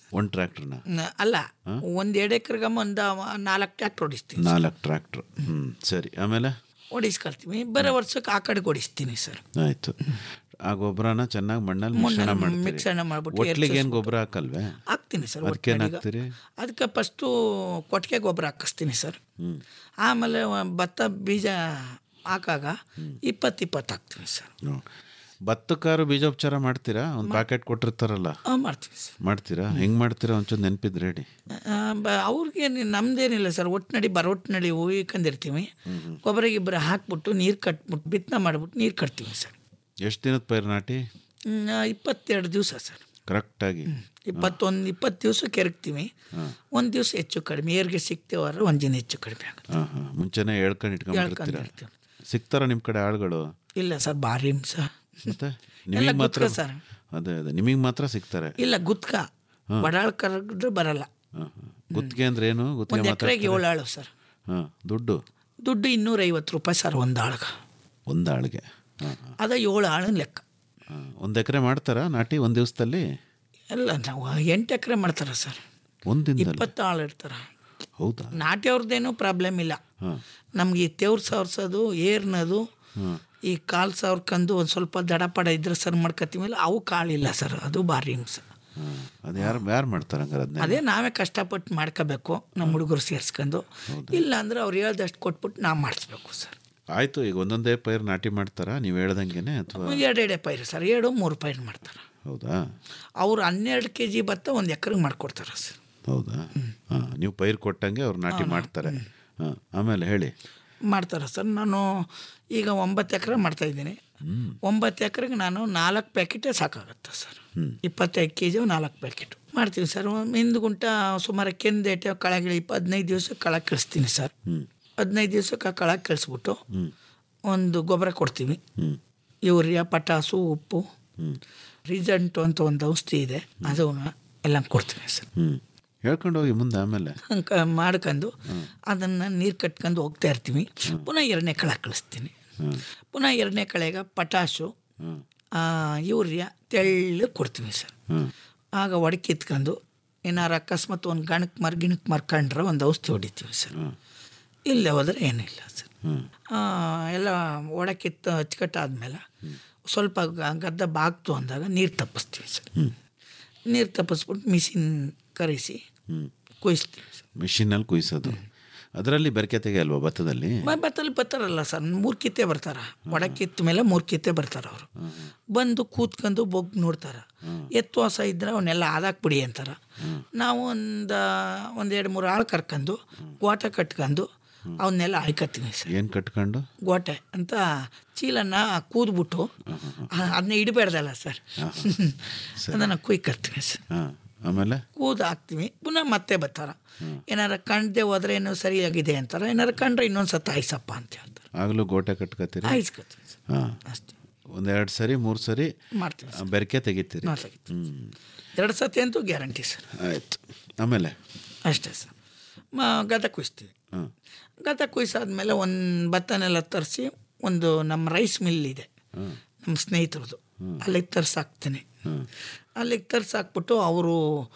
ಒಂದು ಟ್ರ್ಯಾಕ್ಟರ್ನ
ನ- ಅಲ್ಲ ಒಂದು ಎರಡು ಎಕರೆಗೆ ಒಂದು ನಾಲ್ಕು ಟ್ರ್ಯಾಕ್ಟರ್ ಓಡಿಸ್ತೀನಿ
ನಾಲ್ಕು ಟ್ರ್ಯಾಕ್ಟ್ರ್ ಹ್ಞೂ ಸರಿ ಆಮೇಲೆ
ಓಡಿಸ್ಕೊಳ್ತೀವಿ ಬರೋ ವರ್ಷಕ್ಕೆ ಆ ಕಡೆಗೆ ಓಡಿಸ್ತೀನಿ ಸರ್
ಆಯಿತು ಆ ಗೊಬ್ಬರನ ಚೆನ್ನಾಗಿ ಮಣ್ಣಲ್ಲಿ ಮಿಶ್ರಣ
ಮಣ್ಣಲ್ಲಿ
ಮಾಡ್ತೀರಿ
ಮಿಶ್ರಣ ಮಾಡ್ಬಿಟ್ಟು
ಒಟ್ಲಿಗೆ ಏನು
ಎರ್ಚಿಸ್ಬಿಟ್ಟು.
ಗೊಬ್ಬರ ಹಾಕಲ್ವೇ
ಹಾಕ್ತೀನಿ ಸರ್
ಅದಕ್ಕೇನು
ಒಟ್ಟಿಗೆ.
ಹಾಕ್ತೀರಿ
ಅದಕ್ಕೆ ಫಸ್ಟು ಕೊಟ್ಟಿಗೆ ಗೊಬ್ಬರ ಹಾಕಿಸ್ತೀನಿ ಸರ್
ಹ್ಞೂ
ಆಮೇಲೆ ಭತ್ತ ಬೀಜ ಹಾಕಾಗ ಇಪ್ಪತ್ತು ಇಪ್ಪತ್ತು ಹಾಕ್ತೀನಿ ಸರ್
ಹ್ಞೂ ಭತ್ತಕ್ಕಾರು ಬೀಜೋಪಚಾರ ಮಾಡ್ತೀರಾ ಒಂದು ಪ್ಯಾಕೆಟ್ ಕೊಟ್ಟಿರ್ತಾರಲ್ಲ
ಆ, ಮಾಡ್ತೀವಿ ಸರ್
ಮಾಡ್ತೀರಾ ಹೆಂಗೆ ಮಾಡ್ತೀರಾ ಒಂಚೂರು ನೆನಪಿದ್ರೆ ಹೇಳಿ
ಆ, ಬ- ಅವ್ರಿಗೆ ನಮ್ದೇನಿಲ್ಲ ಸರ್ ಒಟ್ಟಿನಡಿ ಬರೋಟ್ನಡಿ ಹೂಯ್ಕೊಂಡಿರ್ತೀವಿ ಗೊಬ್ಬರ ಗಿಬ್ಬರ ಹಾಕ್ಬಿಟ್ಟು ನೀರು ಕಟ್ಬಿಟ್ಟು ಬಿತ್ತನೆ ಮಾಡಿಬಿಟ್ಟು ನೀರು ಕಟ್ತೀವಿ ಸರ್
ಎಷ್ಟು ದಿನದ ಪೈರು ನಾಟಿ
ಹ್ಮ್, ಇಪ್ಪತ್ತೆರಡು ದಿವಸ ಸರ್
ಕರೆಕ್ಟಾಗಿ
ಇಪ್ಪತ್ತೊಂದು ಇಪ್ಪತ್ತು ದಿವಸ ಕೆರಗ್ತೀವಿ ಒಂದು ದಿವಸ ಹೆಚ್ಚು ಕಡಿಮೆ ಏರ್ಗೆ ಸಿಗ್ತೇವಾರ ಒಂದು ದಿನ ಹೆಚ್ಚು ಕಡಿಮೆ ಆಗುತ್ತೆ
ಹಾಂ ಹಾಂ ಮುಂಚೆನೇ ಹೇಳ್ಕೊಂಡು ಇಟ್ಕೊಂಡಿರ್ತೀರಾ
ಹೇಳ್ಕೊಂಡಿರ್ತೀವಿ.
ಸಿಗ್ತಾರ ನಿಮ್ಮ ಕಡೆ ಆಳುಗಳು
ಇಲ್ಲ ಸರ್ ಭಾರಿ ಹಿಂಸ
ಮತ್ತೆ
ಎಲ್ಲ
ನಿಮಗೆ ಮಾತ್ರ
ಗುತ್ಕ ಸರ್.
ಅದೇ ಅದೇ ನಿಮಗೆ ಮಾತ್ರ ಸಿಗ್ತಾರೆ
ಇಲ್ಲ ಗುತ್ಕ ಬಡಾಳ್ ಕರಗಿದ್ರೆ ಬರಲ್ಲ
ಹಾಂ ಹಾಂ ಗುತ್ತಿಗೆ ಅಂದ್ರೆ ಏನು ಗುತ್ತಿಗೆ
ಒಂದು ಎಕರೆಗೆ ಏಳು ಆಳು ಸರ್
ಹಾಂ ದುಡ್ಡು
ದುಡ್ಡು ಇನ್ನೂರೈವತ್ತು ರೂಪಾಯಿ ಸರ್ ಒಂದು ಆಳ್ಗ
ಒಂದು ಆಳಿಗೆ ಹಾಂ ಹಾಂ
ಅದ ಏಳು ಆಳಿನ ಲೆಕ್ಕ
ಹಾಂ ಒಂದು ಎಕರೆ ಮಾಡ್ತಾರಾ ನಾಟಿ ಒಂದು ದಿವಸದಲ್ಲಿ
ಎಲ್ಲ ನಾವು ಎಂಟು ಎಕರೆ ಮಾಡ್ತಾರೆ ಸರ್
ಒಂದು ದಿನದಲ್ಲಿ
ಇಪ್ಪತ್ತು ಆಳು ಇರ್ತಾರೆ
ಹೌದಾ
ನಾಟಿ ಅವ್ರದ್ದೇನು ಪ್ರಾಬ್ಲಮ್ ಇಲ್ಲ
ಹಾಂ
ನಮ್ಗೆ ಈ ತೇವ್ರ ಸಾವ್ರ್ಸೋದು ಏರ್ನದು
ಹಾಂ
ಈ ಕಾಲು ಸಾವ್ರಕ್ಕಂದು ಒಂದು ಸ್ವಲ್ಪ ದಡಪಡ ಇದ್ರೆ ಸರ್ ಮಾಡ್ಕೊತೀವಲ್ಲ ಅವು ಕಾಳಿಲ್ಲ ಸರ್ ಅದು ಭಾರಿ ಹಿಂಸೆ
ಹಾಂ ಅದು ಯಾರು ಯಾರು ಮಾಡ್ತಾರೆ ಹಂಗಾರೆ ಅದನ್ನೇ
ಅದೇ ನಾವೇ ಕಷ್ಟಪಟ್ಟು ಮಾಡ್ಕೋಬೇಕು ನಮ್ಮ ಹುಡುಗರು ಸೇರಿಸ್ಕೊಂಡು ಇಲ್ಲ ಅಂದ್ರೆ ಅವ್ರು ಹೇಳ್ದಷ್ಟು ಕೊಟ್ಬಿಟ್ಟು ನಾವು ಮಾಡಿಸ್ಬೇಕು ಸರ್
ಆಯಿತು ಈಗ ಒಂದೊಂದೇ ಪೈರು ನಾಟಿ ಮಾಡ್ತಾರಾ ನೀವು ಹೇಳ್ದಂಗೆನೆ ಅಥವಾ
ಎರಡೆರಡೆ ಪೈರು ಸರ್ ಎರಡು ಮೂರು ಪೈರು ಮಾಡ್ತಾರೆ
ಹೌದಾ
ಅವ್ರು ಹನ್ನೆರಡು ಕೆ ಜಿ ಭತ್ತ ಒಂದು ಎಕರೆಗೆ ಮಾಡ್ಕೊಡ್ತಾರೆ ಸರ್
ಹೌದಾ ಹಾಂ ನೀವು ಪೈರು ಕೊಟ್ಟಂಗೆ ಅವ್ರು ನಾಟಿ ಮಾಡ್ತಾರೆ ಹಾಂ ಆಮೇಲೆ ಹೇಳಿ
ಮಾಡ್ತಾರೆ ಸರ್ ನಾನು ಈಗ ಒಂಬತ್ತು ಎಕರೆ ಮಾಡ್ತಾಯಿದ್ದೀನಿ ಒಂಬತ್ತು ಎಕರೆಗೆ ನಾನು ನಾಲ್ಕು ಪ್ಯಾಕೆಟೇ ಸಾಕಾಗುತ್ತೆ ಸರ್ ಇಪ್ಪತ್ತೈದು ಕೆ ಜಿ ನಾಲ್ಕು ಪ್ಯಾಕೆಟು ಮಾಡ್ತೀವಿ ಸರ್ ಹಿಂದು ಗುಂಟ ಸುಮಾರು ಕೆಂದೇಟೆ ಕಳೆಗಿಳಿ ಇಪ್ಪ ಹದಿನೈದು ದಿವಸ ಕಳೆ ಕಳಿಸ್ತೀನಿ ಸರ್ ಹದಿನೈದು ದಿವಸಕ್ಕೆ ಆ ಕಳೆ ಕಳಿಸ್ಬಿಟ್ಟು ಒಂದು ಗೊಬ್ಬರ ಕೊಡ್ತೀವಿ ಯೂರಿಯಾ ಪಟಾಸು ಉಪ್ಪು ರಿಸಂಟು ಅಂತ ಒಂದು ಔಷಧಿ ಇದೆ ಅದನ್ನ ಎಲ್ಲ ಕೊಡ್ತೀವಿ ಸರ್
ಹ್ಞೂ ಹೇಳ್ಕೊಂಡು ಹೋಗಿ ಮುಂದೆ ಆಮೇಲೆ
ಹಂಗೆ ಮಾಡ್ಕೊಂಡು ಅದನ್ನು ನೀರು ಕಟ್ಕೊಂಡು ಹೋಗ್ತಾ ಇರ್ತೀವಿ ಪುನಃ ಎರಡನೇ ಕಳೆ ಕಳಿಸ್ತೀನಿ ಪುನಃ ಎರಡನೇ ಕಳೆಗೆ ಪಟಾಸು ಆ, ಯೂರಿಯಾ ತೆಳ್ಳು ಕೊಡ್ತೀವಿ ಸರ್ ಆಗ ಒಡಕಿತ್ಕೊಂಡು ಏನಾರು ಅಕಸ್ಮಾತ್ ಒಂದು ಗಣಕ್ ಮರ್ ಗಿಣಕ್ ಮರ್ಕೊಂಡ್ರೆ ಒಂದು ಔಷಧಿ ಹೊಡಿತೀವಿ ಸರ್ ಇಲ್ಲೇ ಹೋದ್ರೆ ಏನಿಲ್ಲ ಸರ್ ಆ, ಎಲ್ಲ ಒಡಕಿತ್ತು ಅಚ್ಚುಕಟ್ಟಾದ್ಮೇಲೆ ಸ್ವಲ್ಪ ಗ- ಗದ್ದ ಬಾಗ್ತು ಅಂದಾಗ ನೀರು ತಪ್ಪಿಸ್ತೀವಿ ಸರ್ ನೀರು ತಪ್ಪಿಸ್ಬಿಟ್ಟು ಮಿಷಿನ್ ಕರೆಸಿ ಕೊಯ್ಸ್ತೀವಿ ಸರ್
ಮಿಷಿನಲ್ಲಿ ಕುಯ್ಸೋದು ಅದರಲ್ಲಿ ಬೆರಕೆ ತೆಗೆಯಲ್ವಾ ಭತ್ತದಲ್ಲಿ
ಬತ್ತಲ್ಲಿ ಬರ್ತಾರಲ್ಲ ಸರ್ ಮೂರು ಕಿತ್ತೆ ಬರ್ತಾರ ಒಡ ಕಿತ್ತ ಮೇಲೆ ಮೂರು ಕಿತ್ತೆ ಬರ್ತಾರ ಅವರು ಬಂದು ಕೂತ್ಕೊಂಡು ಬೊಗ್ ನೋಡ್ತಾರ ಎತ್ತು ಹೊಸ ಇದ್ರೆ ಅವನ್ನೆಲ್ಲ ಆದಾಕ್ಬಿಡಿ ಅಂತಾರ ನಾವು ಒಂದು ಒಂದೆರಡು ಮೂರು ಆಳು ಕರ್ಕೊಂಡು ಗೋಟ ಕಟ್ಕೊಂಡು ಅವನ್ನೆಲ್ಲ ಆಯ್ಕತ್ತೀವಿ ಸರ್
ಏನು ಕಟ್ಕೊಂಡು
ಗೋಟೆ ಅಂತ ಚೀಲನ್ನ ಕೂದ್ಬಿಟ್ಟು ಅದನ್ನ ಇಡಬೇಡ್ದಲ್ಲ ಸರ್ ಅದನ್ನು ಕುಯ್ಕತ್ತೀವಿ ಸರ್
ಹಾಂ ಆಮೇಲೆ
ಕೂದು ಹಾಕ್ತೀವಿ ಪುನಃ ಮತ್ತೆ ಬರ್ತಾರ ಏನಾರ ಕಂಡದೆ ಹೋದ್ರೆ ಏನೋ ಸರಿಯಾಗಿದೆ ಅಂತಾರ ಏನಾರ ಕಂಡ್ರೆ ಇನ್ನೊಂದು ಸತ್ತ ಆಯ್ಸಪ್ಪ ಅಂತ ಹೇಳ್ತಾರೆ
ಆಗಲೂ ಗೋಟೆ ಕಟ್ಕೋತೀರಿ
ಆಯ್ಸ್ಕೊತೀವಿ ಸರ್
ಹಾಂ
ಅಷ್ಟೇ
ಒಂದೆರಡು ಸರಿ ಮೂರು ಸರಿ
ಮಾಡ್ತೀವಿ
ಆ, ಬೆರಕೆ ತೆಗಿತೀರಿ
ನಾವು ತೆಗಿತೀವಿ.
ಹ್ಞೂ
ಎರಡು ಸತಿ ಅಂತೂ ಗ್ಯಾರಂಟಿ ಸರ್
ಆಯ್ತು ಆಮೇಲೆ
ಅಷ್ಟೇ ಸರ್ ಮ ಗದ ಕುಯ್ಸ್ತೀವಿ
ಹಾಂ
ಗದ ಕುಯ್ಸಾದ್ಮೇಲೆ ಒಂದು ಭತ್ತನೆಲ್ಲ ತರಿಸಿ ಒಂದು ನಮ್ಮ ರೈಸ್ ಮಿಲ್ ಇದೆ ನಮ್ಮ ಸ್ನೇಹಿತರದು ಅಲ್ಲಿಗೆ ತರ್ಸಾಕ್ತೀನಿ ಅಲ್ಲಿಗೆ ತರ್ಸಾಕ್ಬಿಟ್ಟು ಅವರು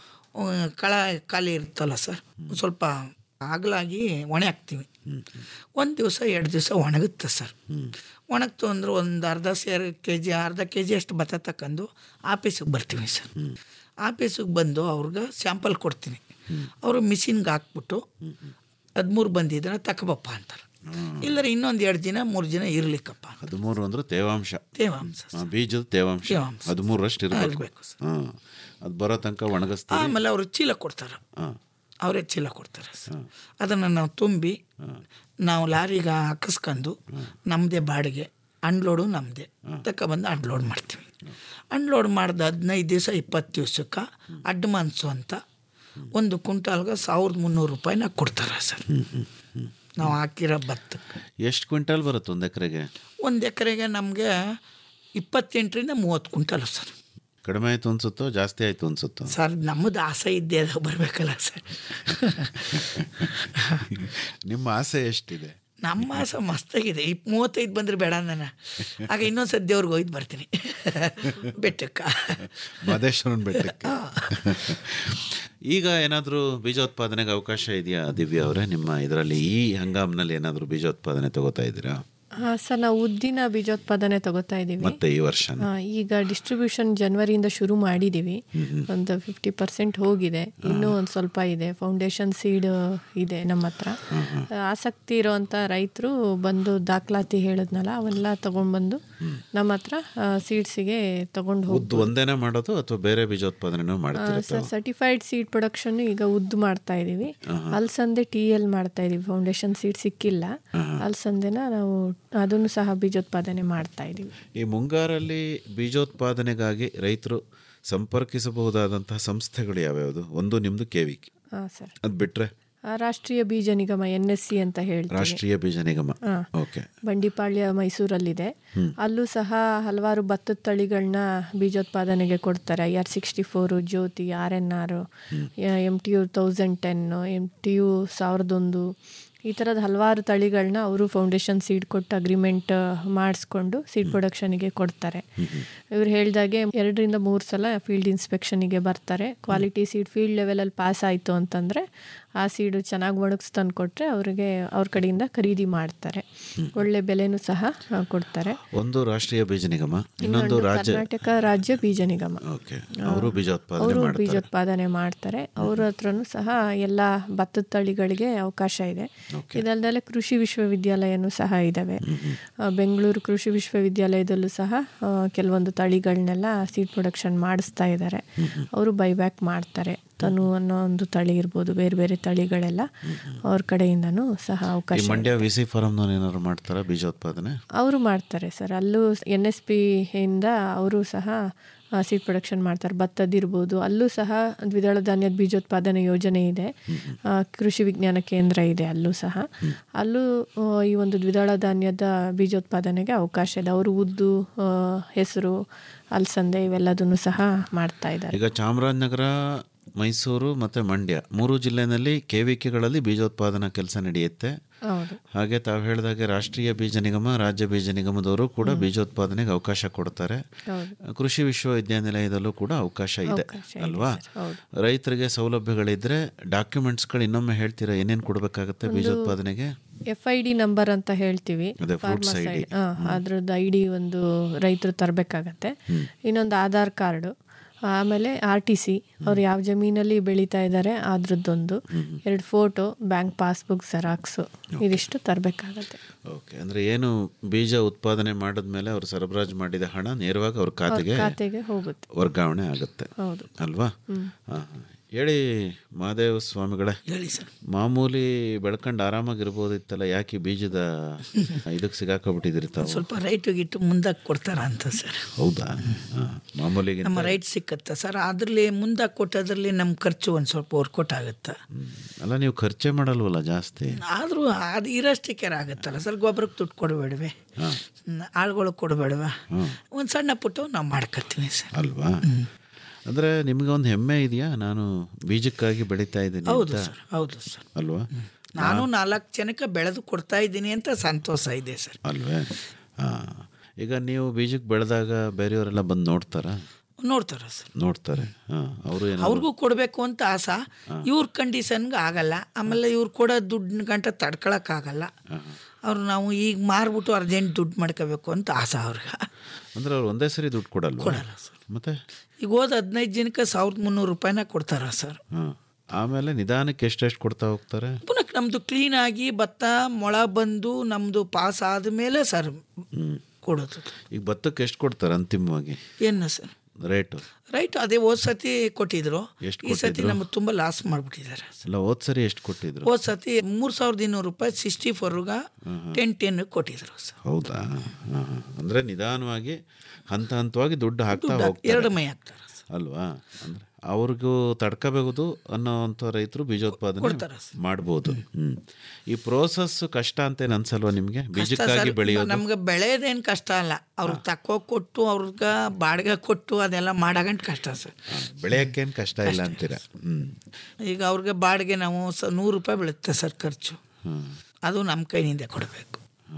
ಕಳ ಖಾಲಿ ಇರುತ್ತಲ್ಲ ಸರ್ ಒಂದ್ ಸ್ವಲ್ಪ ಅಗಲಾಗಿ ಒಣೆ ಹಾಕ್ತೀವಿ ಒಂದು ದಿವಸ ಎರಡು ದಿವಸ ಒಣಗುತ್ತೆ ಸರ್ ಒಣಗ್ತು ಅಂದ್ರೆ ಒಂದು ಅರ್ಧ ಸೇರು ಕೆ ಜಿ ಅರ್ಧ ಕೆ ಜಿ ಅಷ್ಟು ಭತ್ತ ತಕ್ಕಂಡು ಆಫೀಸಿಗೆ ಬರ್ತೀವಿ ಸರ್ ಆಫೀಸಿಗೆ ಬಂದು ಅವ್ರಿಗೆ ಸ್ಯಾಂಪಲ್ ಕೊಡ್ತೀನಿ ಅವರು ಮಿಷಿನ್ಗೆ ಹಾಕ್ಬಿಟ್ಟು ಹದಿಮೂರು ಬಂದಿದ್ರೆ ತಕಬಪ್ಪ ಅಂತಾರೆ ಇಲ್ಲದ್ರೆ ಇನ್ನೊಂದು ಎರಡು ದಿನ ಮೂರು ದಿನ ಇರ್ಲಿಕ್ಕಪ್ಪ
ಹದಿಮೂರು ಅಂದ್ರೆ ತೇವಾಂಶ
ತೇವಾಂಶ
ಆ, ಬೀಜದ ತೇವಾಂಶ
ತೇವಾಂಶ.
ಹದಿಮೂರಷ್ಟು ಇರಬೇಕು
ಇರ್ಬೇಕು
ಹಾಂ ಅದು ಬರೋ ತನಕ ಒಣಗಿಸ್ತೀವಿ
ಆಮೇಲೆ ಅವರು ಚೀಲ ಕೊಡ್ತಾರೆ
ಹಾಂ
ಅವರೇ ಚೀಲ ಕೊಡ್ತಾರೆ ಸರ್ ಅದನ್ನು ನಾವು ತುಂಬಿ ನಾವು ಲಾರಿಗೆ ಹಾಕಿಸ್ಕೊಂಡು ನಮ್ಮದೇ ಬಾಡಿಗೆ ಅನ್ಲೋಡು ನಮ್ಮದೇ ತಗೊಬಂದು ಅನ್ಲೋಡ್ ಮಾಡ್ತೀವಿ ಅನ್ಲೋಡ್ ಮಾಡಿದ ಹದಿನೈದು ದಿವಸ ಇಪ್ಪತ್ತು ದಿವ್ಸಕ್ಕೆ ಅಡ್ವಾನ್ಸು ಅಂತ ಒಂದು ಕ್ವಿಂಟಾಲ್ಗೆ ಸಾವಿರದ ಮುನ್ನೂರು ರೂಪಾಯಿನ ಕೊಡ್ತಾರೆ ಸರ್ ನಾವು ಹಾಕಿರೋ ಭತ್ತಕ್ಕೆ
ಎಷ್ಟು ಕ್ವಿಂಟಲ್ ಬರುತ್ತೆ ಒಂದು ಎಕರೆಗೆ
ಒಂದು ಎಕರೆಗೆ ನಮಗೆ ಇಪ್ಪತ್ತೆಂಟರಿಂದ ಮೂವತ್ತು ಕ್ವಿಂಟಲ್ ಸರ್
ಕಡಿಮೆ ಆಯಿತು ಅನ್ಸುತ್ತೋ ಜಾಸ್ತಿ ಆಯಿತು ಅನ್ಸುತ್ತೋ
ಸರ್ ನಮ್ಮದು ಆಸೆ ಇದ್ದೇ ಅದು ಬರಬೇಕಲ್ಲ ಸರ್
ನಿಮ್ಮ ಆಸೆ ಎಷ್ಟಿದೆ
ನಮ್ಮ ಆಸೆ ಮಸ್ತಾಗಿದೆ ಇಪ್ ಮೂವತ್ತೈದು ಬಂದರೆ ಬೇಡ ನಾನು ಆಗ ಇನ್ನೊಂದು ಸತಿ ದೇವ್ರಿಗೆ ಹೋಯ್ತು ಬರ್ತೀನಿ ಬೆಟ್ಟಕ್ಕ
ಮಾದೇಶ್ವರನ ಬೆಟ್ಟಕ್ಕೆ ಈಗ ಏನಾದರೂ ಬೀಜೋತ್ಪಾದನೆಗೆ ಅವಕಾಶ ಇದೆಯಾ ದಿವ್ಯಾ ಅವರೇ ನಿಮ್ಮ ಇದರಲ್ಲಿ ಈ ಹಂಗಾಮ್ನಲ್ಲಿ ಏನಾದರೂ ಬೀಜೋತ್ಪಾದನೆ ತಗೋತಾ ಇದ್ದೀರಾ
ಹಾಂ ಸರ್ ನಾವು ಉದ್ದಿನ ಬೀಜೋತ್ಪಾದನೆ ತಗೋತಾ ಇದ್ದೀವಿ
ಮತ್ತೆ ಈ ವರ್ಷ
ಆ, ಈಗ ಡಿಸ್ಟ್ರಿಬ್ಯೂಷನ್ ಜನವರಿಯಿಂದ ಶುರು ಮಾಡಿದ್ದೀವಿ ಒಂದು ಫಿಫ್ಟಿ ಪರ್ಸೆಂಟ್ ಹೋಗಿದೆ ಇನ್ನೂ ಒಂದು ಸ್ವಲ್ಪ ಇದೆ ಫೌಂಡೇಶನ್ ಸೀಡ್ ಇದೆ ನಮ್ಮ ಹತ್ರ ಆಸಕ್ತಿ ಇರೋವಂಥ ರೈತರು ಬಂದು ದಾಖಲಾತಿ ಹೇಳಿದ್ನಲ್ಲ ಅವೆಲ್ಲ ತಗೊಂಡ್ಬಂದು ನಮ್ಮ ಹತ್ರ ಸೀಡ್ಸಿಗೆ ತಗೊಂಡು ಹೋಗಿ
ಉದ್ದು ಒಂದೇನೇ ಮಾಡೋದು ಅಥವಾ ಬೇರೆ ಬೀಜೋತ್ಪಾದನೆನೂ ಮಾಡ್ತೀರಾ
ಸರ್ ಸರ್ಟಿಫೈಡ್ ಸೀಡ್ ಪ್ರೊಡಕ್ಷನ್ ಈಗ ಉದ್ದು ಮಾಡ್ತಾ ಇದೀವಿ ಅಲ್ಸಂದೆ ಟಿ ಎಲ್ ಮಾಡ್ತಾ ಇದೀವಿ ಫೌಂಡೇಶನ್ ಸೀಡ್ ಸಿಕ್ಕಿಲ್ಲ ಅಲ್ಸಂದೆನ ನಾವು ಅದನ್ನು ಸಹ ಬೀಜೋತ್ಪಾದನೆ ಮಾಡ್ತಾ ಇದೀವಿ
ಈ ಮುಂಗಾರಲ್ಲಿ ಬೀಜೋತ್ಪಾದನೆಗಾಗಿ ರೈತರು ಸಂಪರ್ಕಿಸಬಹುದಾದಂತಹ ಸಂಸ್ಥೆಗಳು ಯಾವ್ಯಾವುದು ಒಂದು ನಿಮ್ಮದು ಕೆವಿಕೆ
ಹಾಂ ಸರ್
ಅದು ಬಿಟ್ರೆ
ಆ, ರಾಷ್ಟ್ರೀಯ ಬೀಜ ನಿಗಮ ಎನ್ ಎಸ್ ಸಿ ಅಂತ ಹೇಳ್ತೀವಿ
ರಾಷ್ಟ್ರೀಯ ಬೀಜ ನಿಗಮ
ಹಾ.
ಓಕೆ
ಬಂಡಿಪಾಳ್ಯ ಮೈಸೂರಲ್ಲಿದೆ ಅಲ್ಲೂ ಸಹ ಹಲವಾರು ಭತ್ತದ ತಳಿಗಳನ್ನ ಬೀಜೋತ್ಪಾದನೆಗೆ ಕೊಡ್ತಾರೆ I R sixty four Jyothi R N R M T U thousand ten M T U ಸಾವಿರದೊಂದು ಈ ಥರದ ಹಲವಾರು ತಳಿಗಳನ್ನ ಅವರು ಫೌಂಡೇಶನ್ ಸೀಡ್ ಕೊಟ್ಟು ಅಗ್ರಿಮೆಂಟ್ ಮಾಡಿಸ್ಕೊಂಡು ಸೀಡ್ ಪ್ರೊಡಕ್ಷನಿಗೆ ಕೊಡ್ತಾರೆ ಇವ್ರು ಹೇಳ್ದಾಗೆ ಎರಡರಿಂದ ಮೂರು ಸಲ ಫೀಲ್ಡ್ ಇನ್ಸ್ಪೆಕ್ಷನಿಗೆ ಬರ್ತಾರೆ ಕ್ವಾಲಿಟಿ ಸೀಡ್ ಫೀಲ್ಡ್ ಲೆವೆಲಲ್ಲಿ ಪಾಸ್ ಆಯಿತು ಅಂತಂದರೆ ಆ ಸೀಡು ಚೆನ್ನಾಗಿ ಒಣಗಿಸ್ ತಂದು ಕೊಟ್ಟರೆ ಅವರಿಗೆ ಅವ್ರ ಕಡೆಯಿಂದ ಖರೀದಿ ಮಾಡ್ತಾರೆ ಒಳ್ಳೆ ಬೆಲೆನೂ ಸಹ ಆ, ಕೊಡ್ತಾರೆ
ಒಂದು ರಾಷ್ಟ್ರೀಯ ಬೀಜ ನಿಗಮ ಇನ್ನೊಂದು
ಇನ್ನೊಂದು
ರಾಜ್ಯ
ಕರ್ನಾಟಕ ರಾಜ್ಯ ಬೀಜ ನಿಗಮ
ಓಕೆ ಅವರು ಬೀಜೋತ್ಪಾದನೆ
ಅವರು
ಮಾಡ್ತಾರೆ
ಬೀಜೋತ್ಪಾದನೆ ಮಾಡ್ತಾರೆ ಅವ್ರ ಹತ್ರನೂ ಸಹ ಎಲ್ಲ ಭತ್ತದ ತಳಿಗಳಿಗೆ ಅವಕಾಶ ಇದೆ ಇದಲ್ದಲೆ ಕೃಷಿ ವಿಶ್ವವಿದ್ಯಾಲಯನೂ ಸಹ ಇದ್ದಾವೆ ಆ, ಬೆಂಗಳೂರು ಕೃಷಿ ವಿಶ್ವವಿದ್ಯಾಲಯದಲ್ಲೂ ಸಹ ಆ, ಕೆಲವೊಂದು ತಳಿಗಳನ್ನೆಲ್ಲ ಸೀಡ್ ಪ್ರೊಡಕ್ಷನ್ ಮಾಡಿಸ್ತಾ ಇದ್ದಾರೆ ಅವರು ಬೈಬ್ಯಾಕ್ ಮಾಡ್ತಾರೆ ತನು ಅನ್ನೋ ಒಂದು ತಳಿ ಇರ್ಬೋದು ಬೇರೆ ಬೇರೆ ತಳಿಗಳೆಲ್ಲ ಅವ್ರ ಕಡೆಯಿಂದನೂ ಸಹ
ಈ
ಅವಕಾಶ
ಮಂಡ್ಯ ವಿ ಸಿ ಫಾರಮ್ನವ್ರು ಏನಾದ್ರು ಮಾಡ್ತಾರಾ ಬೀಜೋತ್ಪಾದನೆ
ಅವರು ಮಾಡ್ತಾರೆ ಸರ್ ಅಲ್ಲೂ ಎನ್ ಎಸ್ ಪಿ ಇಂದ ಅವರು ಸಹ ಸೀಡ್ ಪ್ರೊಡಕ್ಷನ್ ಮಾಡ್ತಾರೆ ಭತ್ತದಿರ್ಬೋದು ಅಲ್ಲೂ ಸಹ ದ್ವಿದಳ ಧಾನ್ಯದ ಬೀಜೋತ್ಪಾದನೆ ಯೋಜನೆ ಇದೆ ಆ, ಕೃಷಿ ವಿಜ್ಞಾನ ಕೇಂದ್ರ ಇದೆ ಅಲ್ಲೂ ಸಹ ಅಲ್ಲೂ ಆ, ಈ ಒಂದು ದ್ವಿದಳ ಧಾನ್ಯದ ಬೀಜೋತ್ಪಾದನೆಗೆ ಅವಕಾಶ ಇದೆ ಅವರು ಉದ್ದು ಆ, ಹೆಸರು ಅಲಸಂದೆ ಇವೆಲ್ಲದನ್ನು ಸಹ ಮಾಡ್ತಾ ಇದ್ದಾರೆ
ಈಗ ಚಾಮರಾಜನಗರ ಮೈಸೂರು ಮತ್ತು ಮಂಡ್ಯ ಮೂರು ಜಿಲ್ಲೆನಲ್ಲಿ ಕೆವಿಕೆಗಳಲ್ಲಿ ಬೀಜೋತ್ಪಾದನಾ ಕೆಲಸ ನಡೆಯುತ್ತೆ
ಹೌದು
ಹಾಗೆ ತಾವು ಹೇಳಿದಾಗೆ ರಾಷ್ಟ್ರೀಯ ಬೀಜ ನಿಗಮ ರಾಜ್ಯ ಬೀಜ ನಿಗಮದವರು ಕೂಡ ಬೀಜೋತ್ಪಾದನೆಗೆ ಅವಕಾಶ ಕೊಡ್ತಾರೆ
ಹೌದು
ಕೃಷಿ ವಿಶ್ವವಿದ್ಯಾನಿಲಯದಲ್ಲೂ ಕೂಡ ಅವಕಾಶ ಇದೆ
ಅವಕಾಶ ಇದೆ
ಅಲ್ವಾ
ಸರ್, ಹೌದು.
ರೈತರಿಗೆ ಸೌಲಭ್ಯಗಳಿದ್ರೆ ಡಾಕ್ಯುಮೆಂಟ್ಸ್ಗಳು ಇನ್ನೊಮ್ಮೆ ಹೇಳ್ತೀರಾ ಏನೇನು ಕೊಡಬೇಕಾಗತ್ತೆ ಬೀಜೋತ್ಪಾದನೆಗೆ
ಎಫ್ ಐ ಡಿ ನಂಬರ್ ಅಂತ ಹೇಳ್ತೀವಿ
ಅದೇ fruits
ಫಾರ್ಮರ್ಸ್
ID.
ಐ ಅದ್ರದ್ದು ಐ ಡಿ ಒಂದು ರೈತರು ತರಬೇಕಾಗತ್ತೆ ಇನ್ನೊಂದು ಆಧಾರ್ ಕಾರ್ಡು ಆಮೇಲೆ ಆರ್ ಟಿ ಸಿ ಅವ್ರು ಯಾವ ಜಮೀನಲ್ಲಿ ಬೆಳೀತಾ ಇದ್ದಾರೆ ಅದ್ರದ್ದೊಂದು ಎರಡು ಫೋಟೋ ಬ್ಯಾಂಕ್ ಪಾಸ್ಬುಕ್ ಜೆರಾಕ್ಸು ಇದಿಷ್ಟು ತರಬೇಕಾಗತ್ತೆ
ಓಕೆ ಅಂದರೆ ಏನು ಬೀಜ ಉತ್ಪಾದನೆ ಮಾಡಿದ್ಮೇಲೆ ಅವರು ಸರಬರಾಜು ಮಾಡಿದ ಹಣ ನೇರವಾಗಿ ಅವ್ರ ಖಾತೆಗೆ
ಖಾತೆಗೆ ಹೋಗುತ್ತೆ
ವರ್ಗಾವಣೆ ಆಗುತ್ತೆ
ಹೌದು
ಅಲ್ವಾ ಹಾ, ಹಾ. ಹೇಳಿ ಮಹಾದೇವ ಸ್ವಾಮಿಗಳೇ
ಹೇಳಿ ಸರ್
ಮಾಮೂಲಿ ಬೆಳ್ಕೊಂಡು ಆರಾಮಾಗಿರ್ಬೋದಿತ್ತಲ್ಲ ಯಾಕೆ ಈ ಬೀಜದ ಇದಕ್ಕೆ ಸಿಗಾಕೊಬಿಟ್ಟಿದ್ದೀರಿ ತಾವು
ಸ್ವಲ್ಪ ರೈಟ್ ಗಿಟ್ಟು ಮುಂದಕ್ಕೆ ಕೊಡ್ತಾರ ಅಂತ ಸರ್
ಹೌದಾ ಹಾ. ಮಾಮೂಲಿಗಿಂತ
ನಮ್ಮ ರೈಟ್ ಸಿಕ್ಕತ್ತ ಸರ್ ಅದ್ರಲ್ಲಿ ಮುಂದಕ್ಕೆ ಕೊಟ್ಟದ್ರಲ್ಲಿ ನಮ್ಮ ಖರ್ಚು ಒಂದು ಸ್ವಲ್ಪ ವರ್ಕೌಟ್ ಆಗುತ್ತೆ
ಹ್ಮ್. ಅಲ್ಲ ನೀವು ಖರ್ಚೆ ಮಾಡಲ್ವಲ್ಲ ಜಾಸ್ತಿ
ಆದರೂ ಅದು ಇರೋಷ್ಟಕ್ಕೆ ಆಗುತ್ತಲ್ಲ ಸರ್ ಗೊಬ್ಬರಕ್ಕೆ ದುಡ್ಡು ಕೊಡಬೇಡವೆ ಆಳುಗಳಿಗೆ ಕೊಡಬೇಡವ ಒಂದು ಸಣ್ಣ ಪುಟ್ಟ ನಾವು ಮಾಡ್ಕೊತೀವಿ ಸರ್
ಅಲ್ವಾ ಅಂದ್ರೆ ನಿಮ್ಗೆ ಒಂದು ಹೆಮ್ಮೆ ಇದೆಯಾ ನಾನು ಬೀಜಕ್ಕಾಗಿ ಬೆಳೀತಾ ಇದ್ದೀನಿ
ಹೌದು
ಅಂತ
ಸರ್ ಹೌದು ಸರ್
ಅಲ್ವಾ
ನಾನು ನಾಲ್ಕು ಜನಕ್ಕೆ ಬೆಳೆದು ಕೊಡ್ತಾ ಇದ್ದೀನಿ ಅಂತ ಸಂತೋಷ ಇದೆ ಸರ್
ಅಲ್ವೇ ಹಾ ಈಗ ನೀವು ಬೀಜಕ್ಕೆ ಬೆಳೆದಾಗ ಬೇರೆಯವರೆಲ್ಲ ಬಂದು ನೋಡ್ತಾರಾ
ನೋಡ್ತಾರ ಸರ್
ನೋಡ್ತಾರೆ ಹಾ ಅವರು ಏನೋ
ಅವ್ರಿಗೂ ಕೊಡಬೇಕು ಅಂತ ಆಸೆ ಇವ್ರ ಕಂಡೀಷನ್ಗೆ ಆಗಲ್ಲ ಆಮೇಲೆ ಇವ್ರು ಕೊಡೋ ದುಡ್ಡು ಗಂಟ ತಡ್ಕೊಳಕ್ಕಾಗಲ್ಲ ಅವ್ರು ನಾವು ಈಗ ಮಾರ್ಬಿಟ್ಟು ಅರ್ಜೆಂಟ್ ದುಡ್ಡು ಮಾಡ್ಕೋಬೇಕು ಅಂತ ಆಸೆ ಅವ್ರಿಗೆ
ಅಂದ್ರೆ ಅವ್ರು ಒಂದೇ ಸರಿ ದುಡ್ಡು ಕೊಡಲ್ವಾ
ಕೊಡಲ್ಲ ಸರ್
ಮತ್ತೆ
ಈಗ ಹೋದ ಹದಿನೈದು ಜನಕ್ಕೆ ಸಾವಿರದ ಮುನ್ನೂರು ರೂಪಾಯಿನ ಕೊಡ್ತಾರ ಸರ್
ಹಾ ಆಮೇಲೆ ನಿಧಾನಕ್ಕೆ ಎಷ್ಟೆಷ್ಟು ಕೊಡ್ತಾ ಹೋಗ್ತಾರೆ
ಪುನಃ ನಮ್ಮದು ಕ್ಲೀನಾಗಿ ಭತ್ತ ಮೊಳ ಬಂದು ನಮ್ಮದು ಪಾಸ್ ಆದಮೇಲೆ ಸರ್ ಕೊಡೋದು
ಈಗ ಭತ್ತಕ್ಕೆ ಎಷ್ಟು ಕೊಡ್ತಾರೆ ಅಂತಿಮವಾಗಿ
ಏನು ಸರ್
ರೇಟು
ರೈಟ್ ಅದೇ ಹೋದ ಸತಿ ಕೊಟ್ಟಿದ್ರು
ಎಷ್ಟ್
ಈ ಸತಿ
ಕೊಟ್ಟಿದ್ರು?
ನಮಗೆ ತುಂಬ ಲಾಸ್ ಮಾಡಿಬಿಟ್ಟಿದ್ದಾರೆ
ಅಲ್ಲ ಹೋದ್ ಸರಿ ಎಷ್ಟು ಕೊಟ್ಟಿದ್ರು
ಹೋದ ಸತಿ ಮೂರು ಸಾವಿರದ ಇನ್ನೂರು ರೂಪಾಯಿ ಸಿಕ್ಸ್ಟಿ ಫೋರ್ಗ ಟೆನ್ ಟೆನ್ ಕೊಟ್ಟಿದ್ರು ಸರ್
ಹೌದಾ ಹಾ, ಹಾ. ಅಂದ್ರೆ ನಿಧಾನವಾಗಿ ಹಂತ ಹಂತವಾಗಿ ದುಡ್ಡು ಹಾಕ್ತಾ
ದುಡ್ಡು
ಹೋಗ್ತಾರೆ
ಎರಡು ಮೈ ಹಾಕ್ತಾರೆ
ಅಲ್ವಾ ಅಂದ್ರೆ ಅವ್ರಿಗೂ ತಡ್ಕೋಬಹುದು ಅನ್ನೋವಂಥ ರೈತರು ಬೀಜೋತ್ಪಾದನೆ
ಕೊಡ್ತಾರೆ
ಮಾಡ್ಬೋದು ಹ್ಮ್ ಈ ಪ್ರೋಸೆಸ್ ಕಷ್ಟ ಅಂತ ಏನ್ ಅನ್ಸಲ್ವಾ ನಿಮ್ಗೆ
ಕಷ್ಟ
ಬೀಜಕ್ಕಾಗಿ
ಸರ್.
ಬೆಳೆಯೋದು
ನಮ್ಗೆ ಬೆಳೆಯೋದೇನು ಕಷ್ಟ ಅಲ್ಲ ಅವ್ರಿಗೆ ತಕ್ಕೋ ಕೊಟ್ಟು ಅವ್ರಿಗೆ ಬಾಡಿಗೆ ಕೊಟ್ಟು ಅದೆಲ್ಲ ಮಾಡಗಂಟ ಕಷ್ಟ ಸರ್
ಬೆಳೆಯಕ್ಕೇನ್ ಕಷ್ಟ ಇಲ್ಲ ಅಂತೀರ ಹ್ಮ್
ಈಗ ಅವ್ರಿಗೆ ಬಾಡಿಗೆ ನಾವು ಸ ನೂರು ರೂಪಾಯಿ ಬೀಳುತ್ತೆ ಸರ್ ಖರ್ಚು
ಹ್ಮ್
ಅದು ನಮ್ಮ ಕೈನಿಂದ ಕೊಡಬೇಕು
ಹ್ಮ್.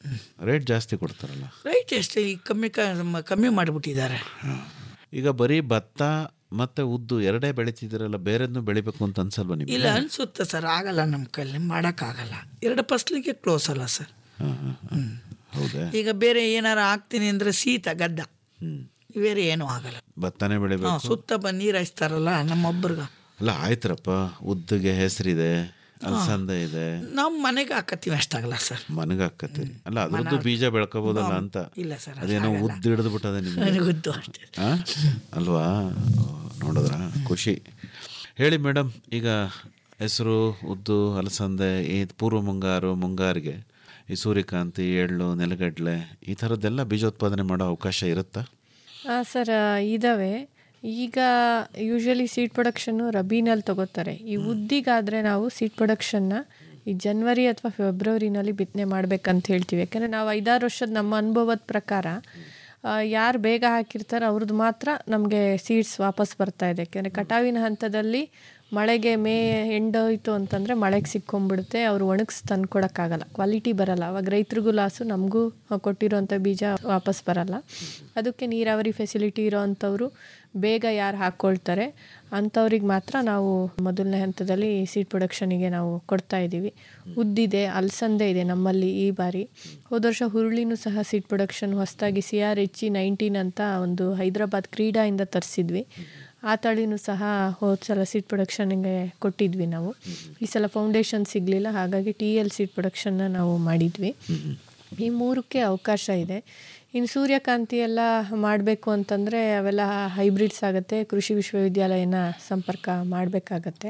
ರೇಟ್ ಜಾಸ್ತಿ ಕೊಡ್ತಾರಲ್ಲ
ರೈಟ್ ಎಷ್ಟು ಈಗ ಕಮ್ಮಿ ಕ- ಕಮ್ಮಿ ಮಾಡಿಬಿಟ್ಟಿದ್ದಾರೆ
ಈಗ ಬರೀ ಭತ್ತ ಮತ್ತೆ ಉದ್ದು ಎರಡೇ ಬೆಳಿತಿದ್ದೀರಲ್ಲ ಬೇರೆದ್ನು ಬೆಳಿಬೇಕು ಅಂತ ಅನ್ಸಲ್ವಾ ನಿಮ್ಗೆ
ಇಲ್ಲ ಅನ್ಸುತ್ತೆ ಸರ್ ಆಗಲ್ಲ ನಮ್ಮ ಕೈಲಿ ಮಾಡೋಕ್ಕಾಗಲ್ಲ ಎರಡು ಫಸ್ಲಿಗೆ ಕ್ಲೋಸ್ ಅಲ್ಲ ಸರ್
ಹಾಂ ಹಾಂ ಹಾಂ ಹೌದಾ
ಈಗ ಬೇರೆ ಏನಾರು ಹಾಕ್ತೀನಿ ಅಂದರೆ ಶೀತ ಗದ್ದ ಬೇರೆ ಏನೂ ಆಗಲ್ಲ
ಭತ್ತನೇ
ಹಾಂ
ಬೆಳಿಬೇಕು
ಸುತ್ತ ಬಂದು ನೀರು ಹಾಯಿಸ್ತಾರಲ್ಲ ನಮ್ಮೊಬ್ರಿಗೆ
ಅಲ್ಲ ಆಯ್ತ್ರಪ್ಪ ಉದ್ದಿಗೆ ಹೆಸರಿದೆ ಅಲಸಂದೆ ಇದೆ
ನಾವು ಮನೆಗೆ ಹಾಕತ್ತೀವಿ ಅಷ್ಟಾಗಲ್ಲ ಸರ್
ಮನಗೆ ಹಾಕತ್ತೀರಿ ಅಲ್ಲ ಅದ್ರದ್ದು ಬೀಜ ಬೆಳ್ಕೋಬೋದಲ್ಲ ಅಂತ
ಇಲ್ಲ ಸರ್,
ಅದೇನೋ
ಅಷ್ಟಾಗಲ್ಲ.
ಉದ್ದು ಹಿಡಿದು ಬಿಟ್ಟದೆ ನಿಮ್ಗೆ
ನನಗೆ ಗೊತ್ತು ಅಷ್ಟೇ
ಆ? ಅಲ್ವಾ ಓ, ನೋಡಿದ್ರ ಖುಷಿ ಹೇಳಿ ಮೇಡಮ್ ಈಗ ಹೆಸರು ಉದ್ದು ಅಲಸಂದೆ ಈ ಪೂರ್ವ ಮುಂಗಾರು ಮುಂಗಾರಿಗೆ ಈ ಸೂರ್ಯಕಾಂತಿ ಎಳ್ಳು ನೆಲಗಡಲೆ ಈ ಥರದ್ದೆಲ್ಲ ಬೀಜೋತ್ಪಾದನೆ ಮಾಡೋ ಅವಕಾಶ ಇರುತ್ತಾ
ಹಾಂ ಸರ್ ಇದ್ದಾವೆ ಈಗ ಯೂಶ್ವಲಿ ಸೀಡ್ ಪ್ರೊಡಕ್ಷನ್ನು ರಬೀನಲ್ಲಿ ತಗೋತಾರೆ ಈ ಉದ್ದಿಗಾದರೆ ನಾವು ಸೀಡ್ ಪ್ರೊಡಕ್ಷನ್ನ ಈ ಜನ್ವರಿ ಅಥವಾ ಫೆಬ್ರವರಿನಲ್ಲಿ ಬಿತ್ತನೆ ಮಾಡ್ಬೇಕಂತ ಹೇಳ್ತೀವಿ ಯಾಕಂದರೆ ನಾವು ಐದಾರು ವರ್ಷದ ನಮ್ಮ ಅನುಭವದ ಪ್ರಕಾರ ಯಾರು ಬೇಗ ಹಾಕಿರ್ತಾರೆ ಅವ್ರದ್ದು ಮಾತ್ರ ನಮಗೆ ಸೀಡ್ಸ್ ವಾಪಸ್ ಬರ್ತಾ ಇದೆ ಯಾಕೆಂದರೆ ಕಟಾವಿನ ಹಂತದಲ್ಲಿ ಮಳೆಗೆ ಮೇ ಎಂಡೋಯ್ತು ಅಂತಂದರೆ ಮಳೆಗೆ ಸಿಕ್ಕೊಂಬಿಡುತ್ತೆ ಅವರು ಒಣಗಿಸ್ ತಂದು ಕೊಡೋಕ್ಕಾಗಲ್ಲ ಕ್ವಾಲಿಟಿ ಬರಲ್ಲ ಅವಾಗ ರೈತರಿಗೂ ಲಾಸು ನಮಗೂ ಕೊಟ್ಟಿರೋಂಥ ಬೀಜ ವಾಪಸ್ ಬರಲ್ಲ ಅದಕ್ಕೆ ನೀರಾವರಿ ಫೆಸಿಲಿಟಿ ಇರೋ ಅಂಥವ್ರು ಬೇಗ ಯಾರು ಹಾಕ್ಕೊಳ್ತಾರೆ ಅಂಥವ್ರಿಗೆ ಮಾತ್ರ ನಾವು ಮೊದಲನೇ ಹಂತದಲ್ಲಿ ಸೀಡ್ ಪ್ರೊಡಕ್ಷನಿಗೆ ನಾವು ಕೊಡ್ತಾ ಇದ್ದೀವಿ ಉದ್ದಿದೆ ಅಲಸಂದೆ ಇದೆ ನಮ್ಮಲ್ಲಿ ಈ ಬಾರಿ ಹೋದ ವರ್ಷ ಹುರುಳಿನೂ ಸಹ ಸೀಡ್ ಪ್ರೊಡಕ್ಷನ್ ಹೊಸದಾಗಿ C R H E nineteen ಅಂತ ಒಂದು ಹೈದರಾಬಾದ್ ಕ್ರೀಡಾಯಿಂದ ತರಿಸಿದ್ವಿ ಆ ತಳಿನೂ ಸಹ ಹೋದ ಸಲ ಸೀಡ್ ಪ್ರೊಡಕ್ಷನ್ಗೆ ಕೊಟ್ಟಿದ್ವಿ ನಾವು ಈ ಸಲ ಫೌಂಡೇಶನ್ ಸಿಗಲಿಲ್ಲ ಹಾಗಾಗಿ ಟಿ ಎಲ್ ಸೀಡ್ ಪ್ರೊಡಕ್ಷನ್ನ ನಾವು ಮಾಡಿದ್ವಿ ಈ ಮೂರಕ್ಕೆ ಅವಕಾಶ ಇದೆ ಇನ್ನು ಸೂರ್ಯಕಾಂತಿ ಎಲ್ಲ ಮಾಡಬೇಕು ಅಂತಂದರೆ ಅವೆಲ್ಲ ಹೈಬ್ರಿಡ್ಸ್ ಆಗುತ್ತೆ ಕೃಷಿ ವಿಶ್ವವಿದ್ಯಾಲಯನ ಸಂಪರ್ಕ ಮಾಡಬೇಕಾಗತ್ತೆ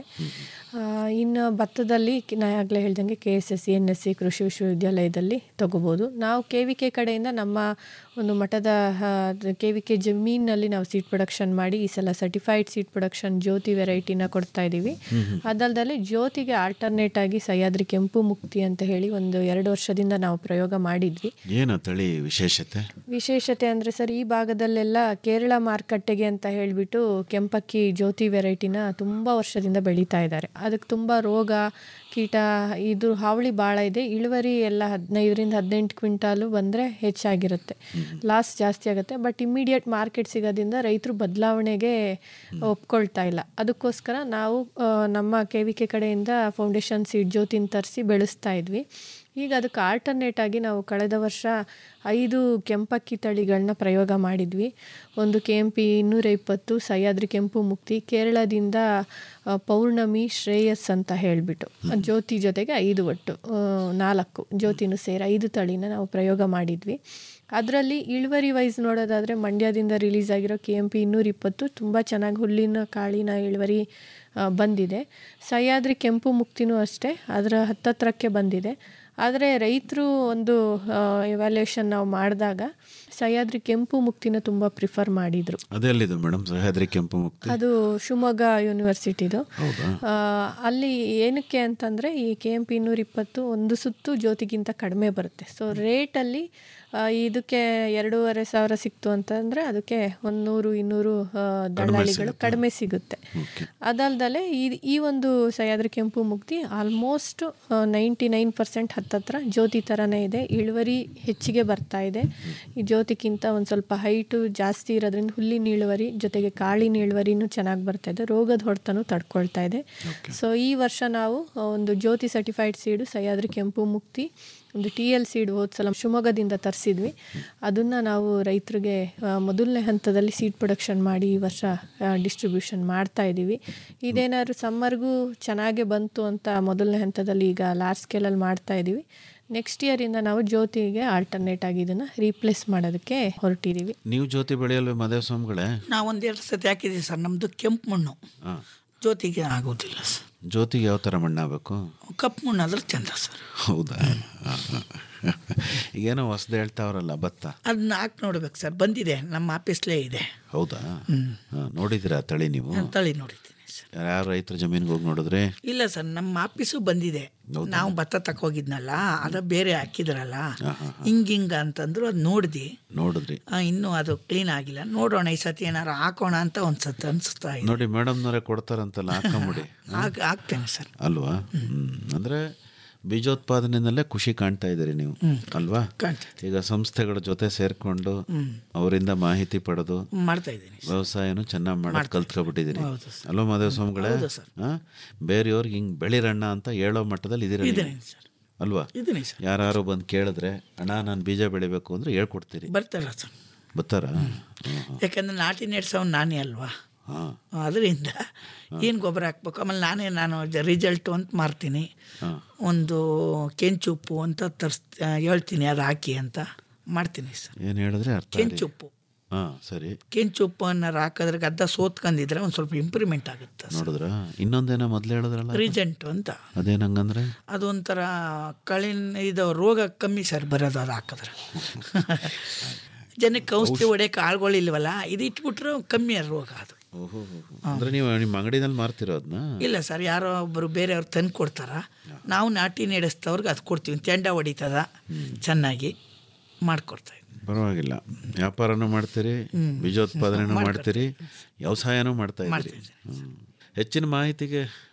ಇನ್ನು ಭತ್ತದಲ್ಲಿ ಕಿ- ನಾ ಆಗಲೇ ಹೇಳ್ದಂಗೆ K S S C N S C ಕೃಷಿ ವಿಶ್ವವಿದ್ಯಾಲಯದಲ್ಲಿ ತಗೋಬೋದು ನಾವು ಕೆ ವಿ ಕೆ ಕಡೆಯಿಂದ ನಮ್ಮ ಒಂದು ಮಠದ ಕೆ ವಿ ಕೆ ಜಮೀನಲ್ಲಿ ನಾವು ಸೀಡ್ ಪ್ರೊಡಕ್ಷನ್ ಮಾಡಿ ಈ ಸಲ ಸರ್ಟಿಫೈಡ್ ಸೀಡ್ ಪ್ರೊಡಕ್ಷನ್ ಜ್ಯೋತಿ ವೆರೈಟಿನ ಕೊಡ್ತಾ ಇದ್ದೀವಿ ಅದಲ್ಲದೆ ಜ್ಯೋತಿಗೆ ಆಲ್ಟರ್ನೇಟ್ ಆಗಿ ಸಹ್ಯಾದ್ರಿ ಕೆಂಪು ಮುಕ್ತಿ ಅಂತ ಹೇಳಿ ಒಂದು ಎರಡು ವರ್ಷದಿಂದ ನಾವು ಪ್ರಯೋಗ ಮಾಡಿದ್ವಿ
ಏನು ತಳಿ ವಿಶೇಷತೆ
ವಿಶೇಷತೆ ಅಂದರೆ ಸರ್ ಈ ಭಾಗದಲ್ಲೆಲ್ಲ ಕೇರಳ ಮಾರುಕಟ್ಟೆಗೆ ಅಂತ ಹೇಳಿಬಿಟ್ಟು ಕೆಂಪಕ್ಕಿ ಜ್ಯೋತಿ ವೆರೈಟಿನ ತುಂಬ ವರ್ಷದಿಂದ ಬೆಳೀತಾ ಇದ್ದಾರೆ ಅದಕ್ಕೆ ತುಂಬ ರೋಗ ಕೀಟ ಇದು ಹಾವಳಿ ಭಾಳ ಇದೆ ಇಳುವರಿ ಎಲ್ಲ ಹದಿನೈದರಿಂದ ಹದಿನೆಂಟು ಕ್ವಿಂಟಾಲು ಬಂದರೆ ಹೆಚ್ಚಾಗಿರುತ್ತೆ ಲಾಸ್ ಜಾಸ್ತಿ ಆಗುತ್ತೆ ಬಟ್ ಇಮ್ಮಿಡಿಯೇಟ್ ಮಾರ್ಕೆಟ್ ಸಿಗೋದ್ರಿಂದ ರೈತರು ಬದಲಾವಣೆಗೆ ಒಪ್ಕೊಳ್ತಾ ಇಲ್ಲ ಅದಕ್ಕೋಸ್ಕರ ನಾವು ಆ, ನಮ್ಮ ಕೆ ವಿ ಕೆ ಕಡೆಯಿಂದ ಫೌಂಡೇಶನ್ ಸೀಡ್ ಜ್ಯೋತಿನ ತರಿಸಿ ಬೆಳೆಸ್ತಾ ಇದ್ವಿ ಈಗ ಅದಕ್ಕೆ ಆಲ್ಟರ್ನೇಟ್ ಆಗಿ ನಾವು ಕಳೆದ ವರ್ಷ ಐದು ಕೆಂಪಕ್ಕಿ ತಳಿಗಳನ್ನ ಪ್ರಯೋಗ ಮಾಡಿದ್ವಿ ಒಂದು ಕೆ ಎಂ ಪಿ ಇನ್ನೂರ ಇಪ್ಪತ್ತು ಸಹ್ಯಾದ್ರಿ ಕೆಂಪು ಮುಕ್ತಿ ಕೇರಳದಿಂದ ಆ, ಪೌರ್ಣಮಿ ಶ್ರೇಯಸ್ ಅಂತ ಹೇಳಿಬಿಟ್ಟು ಜ್ಯೋತಿ ಜೊತೆಗೆ ಐದು ಒಟ್ಟು ಆ, ನಾಲ್ಕು ಜ್ಯೋತಿನೂ ಸೇರಿ ಐದು ತಳಿನ ನಾವು ಪ್ರಯೋಗ ಮಾಡಿದ್ವಿ ಅದರಲ್ಲಿ ಇಳುವರಿ ವೈಸ್ ನೋಡೋದಾದರೆ ಮಂಡ್ಯದಿಂದ ರಿಲೀಸ್ ಆಗಿರೋ ಕೆ ಎಂ ಪಿ ಇನ್ನೂರ ಇಪ್ಪತ್ತು ತುಂಬ ಚೆನ್ನಾಗಿ ಹುಲ್ಲಿನ ಕಾಳಿನ ಇಳುವರಿ ಆ, ಬಂದಿದೆ ಸಹ್ಯಾದ್ರಿ ಕೆಂಪು ಮುಕ್ತಿನೂ ಅಷ್ಟೇ ಅದರ ಹತ್ತತ್ರಕ್ಕೆ ಬಂದಿದೆ ಆದರೆ ರೈತರು ಒಂದು ಎವ್ಯಾಲ್ಯೂಯೇಷನ್ ನಾವು ಮಾಡಿದಾಗ ಸಹ್ಯಾದ್ರಿ ಕೆಂಪು ಮುಕ್ತಿನ ತುಂಬ ಪ್ರಿಫರ್ ಮಾಡಿದರು
ಅದೆಲ್ಲಿದು ಮೇಡಮ್ ಸಹ್ಯಾದ್ರಿ ಕೆಂಪು ಮುಕ್ತಿ
ಅದು ಶಿವಮೊಗ್ಗ ಯೂನಿವರ್ಸಿಟಿದು
ಹೌದಾ
ಆ, ಅಲ್ಲಿ ಏನಕ್ಕೆ ಅಂತಂದರೆ ಈ ಕೆ ಎಂ ಪಿ ಇನ್ನೂರ ಇಪ್ಪತ್ತು ಒಂದು ಸುತ್ತು ಜ್ಯೋತಿಗಿಂತ ಕಡಿಮೆ ಬರುತ್ತೆ ಸೊ ರೇಟಲ್ಲಿ ಆ, ಇದಕ್ಕೆ ಎರಡೂವರೆ ಸಾವಿರ ಸಿಕ್ತು ಅಂತಂದರೆ ಅದಕ್ಕೆ ಒಂದು ನೂರು ಇನ್ನೂರು ಆ, ದಳ್ಳಾಳಿಗಳು ಕಡಿಮೆ ಸಿಗುತ್ತೆ ಅದಲ್ದಲೆ ಈ ಈ ಒಂದು ಸಹ್ಯಾದ್ರಿ ಕೆಂಪು ಮುಕ್ತಿ ಆಲ್ಮೋಸ್ಟ್ ನೈಂಟಿ ನೈನ್ ಪರ್ಸೆಂಟ್ ಹತ್ತತ್ರ ಜ್ಯೋತಿ ಥರನೇ ಇದೆ ಇಳುವರಿ ಹೆಚ್ಚಿಗೆ ಬರ್ತಾ ಇದೆ ಈ ಜ್ಯೋತಿಗಿಂತ ಒಂದು ಸ್ವಲ್ಪ ಹೈಟು ಜಾಸ್ತಿ ಇರೋದ್ರಿಂದ ಹುಲ್ಲಿನ ಇಳುವರಿ ಜೊತೆಗೆ ಕಾಳಿನ ಇಳುವರಿನೂ ಚೆನ್ನಾಗಿ ಬರ್ತಾ ಇದೆ ರೋಗದ ಹೊಡೆತನೂ ತಡ್ಕೊಳ್ತಾ ಇದೆ ಸೊ ಈ ವರ್ಷ ನಾವು ಆ, ಒಂದು ಜ್ಯೋತಿ ಸರ್ಟಿಫೈಡ್ ಸೀಡು ಸಹ್ಯಾದ್ರಿ ಕೆಂಪು ಮುಕ್ತಿ ಒಂದು ಟಿ ಎಲ್ ಸೀಡ್ ಹೋದ ಸಲ ಶಿವಮೊಗ್ಗದಿಂದ ತರಿಸಿದ್ವಿ ಅದನ್ನು ನಾವು ರೈತರಿಗೆ ಆ, ಮೊದಲನೇ ಹಂತದಲ್ಲಿ ಸೀಡ್ ಪ್ರೊಡಕ್ಷನ್ ಮಾಡಿ ಈ ವರ್ಷ ಡಿಸ್ಟ್ರಿಬ್ಯೂಷನ್ ಮಾಡ್ತಾ ಇದ್ದೀವಿ ಇದೇನಾದ್ರು ಸಮ್ಮರ್ಗೂ ಚೆನ್ನಾಗೇ ಬಂತು ಅಂತ ಮೊದಲನೇ ಹಂತದಲ್ಲಿ ಈಗ ಲಾರ್ಜ್ ಸ್ಕೇಲಲ್ಲಿ ಮಾಡ್ತಾ ಇದ್ದೀವಿ ನೆಕ್ಸ್ಟ್ ಇಯರಿಂದ ನಾವು ಜ್ಯೋತಿಗೆ ಆಲ್ಟರ್ನೇಟ್ ಆಗಿ ಇದನ್ನು ರೀಪ್ಲೇಸ್ ಮಾಡೋದಕ್ಕೆ ಹೊರಟಿದ್ದೀವಿ
ನೀವು ಜ್ಯೋತಿ ಬೆಳೆಯಲ್ವೇ ಮದೇವ್ ಸ್ವಾಮಿಗಳೇ
ನಾವು ಒಂದೆರಡು ಸತಿ ಹಾಕಿದ್ದೀವಿ ಸರ್ ನಮ್ಮದು ಕೆಂಪು ಮಣ್ಣು
ಹಾಂ
ಜ್ಯೋತಿಗೆ ಆಗೋದಿಲ್ಲ ಸರ್
ಜ್ಯೋತಿಗೆ ಯಾವ ಥರ ಮಣ್ಣಾಗಬೇಕು
ಕಪ್ಪು ಮಣ್ಣು ಆದ್ರೆ ಚಂದ ಸರ್
ಹೌದಾ ಹಾಂ, ಹಾಂ. ಈಗೇನೋ ಹೊಸ್ದು ಹೇಳ್ತಾವ್ರಲ್ಲ ಭತ್ತ
ಅದನ್ನ ಹಾಕಿ ನೋಡ್ಬೇಕು ಸರ್ ಬಂದಿದೆ ನಮ್ಮ ಆಫೀಸ್ಲೇ ಇದೆ
ಹೌದಾ ಹಾಂ, ನೋಡಿದ್ದೀರಾ ತಳಿ ನೀವು
ನಾನು ತಳಿ ನೋಡಿದ್ದೀನಿ ಸರ್
ಯಾರು ರೈತರ ಜಮೀನಿಗೆ ಹೋಗಿ ನೋಡಿದ್ರೆ
ಇಲ್ಲ ಸರ್ ನಮ್ಮ ಆಫೀಸು ಬಂದಿದೆ ನಾವು ಭತ್ತ ತಕೋಗಿದ್ನಲ್ಲ ಅದ ಬೇರೆ ಹಾಕಿದ್ರಲ್ಲ ಹಿಂಗ್ ಹಿಂಗ ಅಂತಂದ್ರು ಅದು ನೋಡಿದ್ವಿ
ನೋಡಿದ್ರಿ
ಆ, ಇನ್ನೂ ಅದು ಕ್ಲೀನ್ ಆಗಿಲ್ಲ ನೋಡೋಣ ಈ ಸತಿ ಏನಾರು ಹಾಕೋಣ ಅಂತ ಒಂದ್ಸತಿ ಅನ್ಸ್ತಾ ಇದೆ
ನೋಡಿ ಮೇಡಮ್ನವರೇ ಕೊಡ್ತಾರಂತಲ್ಲ ಹಾಕೊಂಬಿಡಿ
ಹಾಕ್ ಹಾಕ್ತೇನೆ ಸರ್
ಅಲ್ವಾ ಹ್ಮ್. ಅಂದ್ರೆ ಬೀಜೋತ್ಪಾದನೆಯಲ್ಲೇ ಖುಷಿ ಕಾಣ್ತಾ ಇದ್ದೀರಿ ನೀವು ಅಲ್ವಾ ಈಗ ಸಂಸ್ಥೆಗಳ ಜೊತೆ ಸೇರ್ಕೊಂಡು ಅವರಿಂದ ಮಾಹಿತಿ ಪಡೆದು
ಮಾಡ್ತಾ ಇದ್ದೀನಿ
ವ್ಯವಸಾಯನು ಚೆನ್ನಾಗಿ ಮಾಡೋದು ಕಲ್ತ್ಕೊಬಿಟ್ಟಿದ್ದೀರಿ
ಹೌದು
ಅಲ್ವಾ ಮಾದೇವ ಸ್ವಾಮಿಗಳೇ
ಹೌದು ಸರ್.
ಆ? ಬೇರೆಯವ್ರಿಗೆ ಹಿಂಗ್ ಬೆಳಿರಣ್ಣ ಅಂತ ಹೇಳೋ ಮಟ್ಟದಲ್ಲಿ ಇದೀರಿ ನೀವು.
ಇದ್ದೀನಿ ಸರ್
ಅಲ್ವಾ
ಇದ್ದೀನಿ ಸರ್
ಯಾರು ಬಂದು ಕೇಳಿದ್ರೆ ಅಣ್ಣ ನಾನು ಬೀಜ ಬೆಳಿಬೇಕು ಅಂದ್ರೆ ಹೇಳ್ಕೊಡ್ತೀರಿ
ಬರ್ತಾರ ಸರ್
ಬರ್ತಾರಾ
ಯಾಕಂದ್ರೆ ನಾಟಿ ನೆಡ್ಸೋನು ನಾನೇ ಅಲ್ವಾ
ಹಾಂ
ಅದರಿಂದ ಏನು ಗೊಬ್ಬರ ಹಾಕ್ಬೇಕು ಆಮೇಲೆ ನಾನೇ ನಾನು ರಿಸಲ್ಟು ಅಂತ ಮಾರ್ತೀನಿ ಒಂದು ಕೆಂಚುಪ್ಪು ಅಂತ ತರ್ಸ್ ಹೇಳ್ತೀನಿ ಅದು ಹಾಕಿ ಅಂತ ಮಾಡ್ತೀನಿ ಸರ್
ಏನು ಹೇಳಿದ್ರೆ ಅರ್ಥ
ಕೆಂಚುಪ್ಪು
ಹಾಂ ಸರಿ
ಕೆಂಚುಪ್ಪನ್ನು ಹಾಕಿದ್ರೆ ಗದ್ದ ಸೋತ್ಕೊಂಡಿದ್ರೆ ಒಂದು ಸ್ವಲ್ಪ ಇಂಪ್ರೂವ್ಮೆಂಟ್ ಆಗುತ್ತೆ
ನೋಡಿದ್ರ ಇನ್ನೊಂದೇನೋ ಮೊದ್ಲು ಹೇಳಿದ್ರಲ್ಲ
ರೀಜೆಂಟು ಅಂತ
ಅದೇನಂಗಂದ್ರೆ
ಅದೊಂಥರ ಕಳಿನ ಇದು ರೋಗ ಕಮ್ಮಿ ಸರ್ ಬರೋದು ಅದು ಹಾಕಿದ್ರೆ ಜನಕ್ಕೆ ಔಷಧಿ ಹೊಡೆಯಕ್ಕೆ ಆಳ್ಗಳಿಲ್ವಲ್ಲ ಇದು ಇಟ್ಬಿಟ್ರೆ ಕಮ್ಮಿ ಅದು ರೋಗ ಅದು
ಓಹೋ ಅಂದ್ರೆ ನೀವು ನಿಮ್ಮ ಅಂಗಡಿನಲ್ಲಿ ಮಾರ್ತಿರೋ ಅದನ್ನ
ಇಲ್ಲ ಸರ್ ಯಾರೋ ಒಬ್ಬರು ಬೇರೆಯವ್ರು ತಂದು ಕೊಡ್ತಾರ ನಾವು ನಾಟಿ ನಡೆಸ್ತವ್ರಿಗೆ ಅದು ಕೊಡ್ತೀವಿ ತೆಂಡ ಹೊಡಿತದ ಚೆನ್ನಾಗಿ ಮಾಡಿಕೊಡ್ತಾ
ಪರವಾಗಿಲ್ಲ ವ್ಯಾಪಾರನೂ ಮಾಡ್ತೀರಿ ಬೀಜೋತ್ಪಾದನೆನೂ ಮಾಡ್ತೀರಿ ವ್ಯವಸಾಯನೂ ಮಾಡ್ತಾ ಇದ್ದೀರಿ ಹ್ಮ್. ಹೆಚ್ಚಿನ ಮಾಹಿತಿಗೆ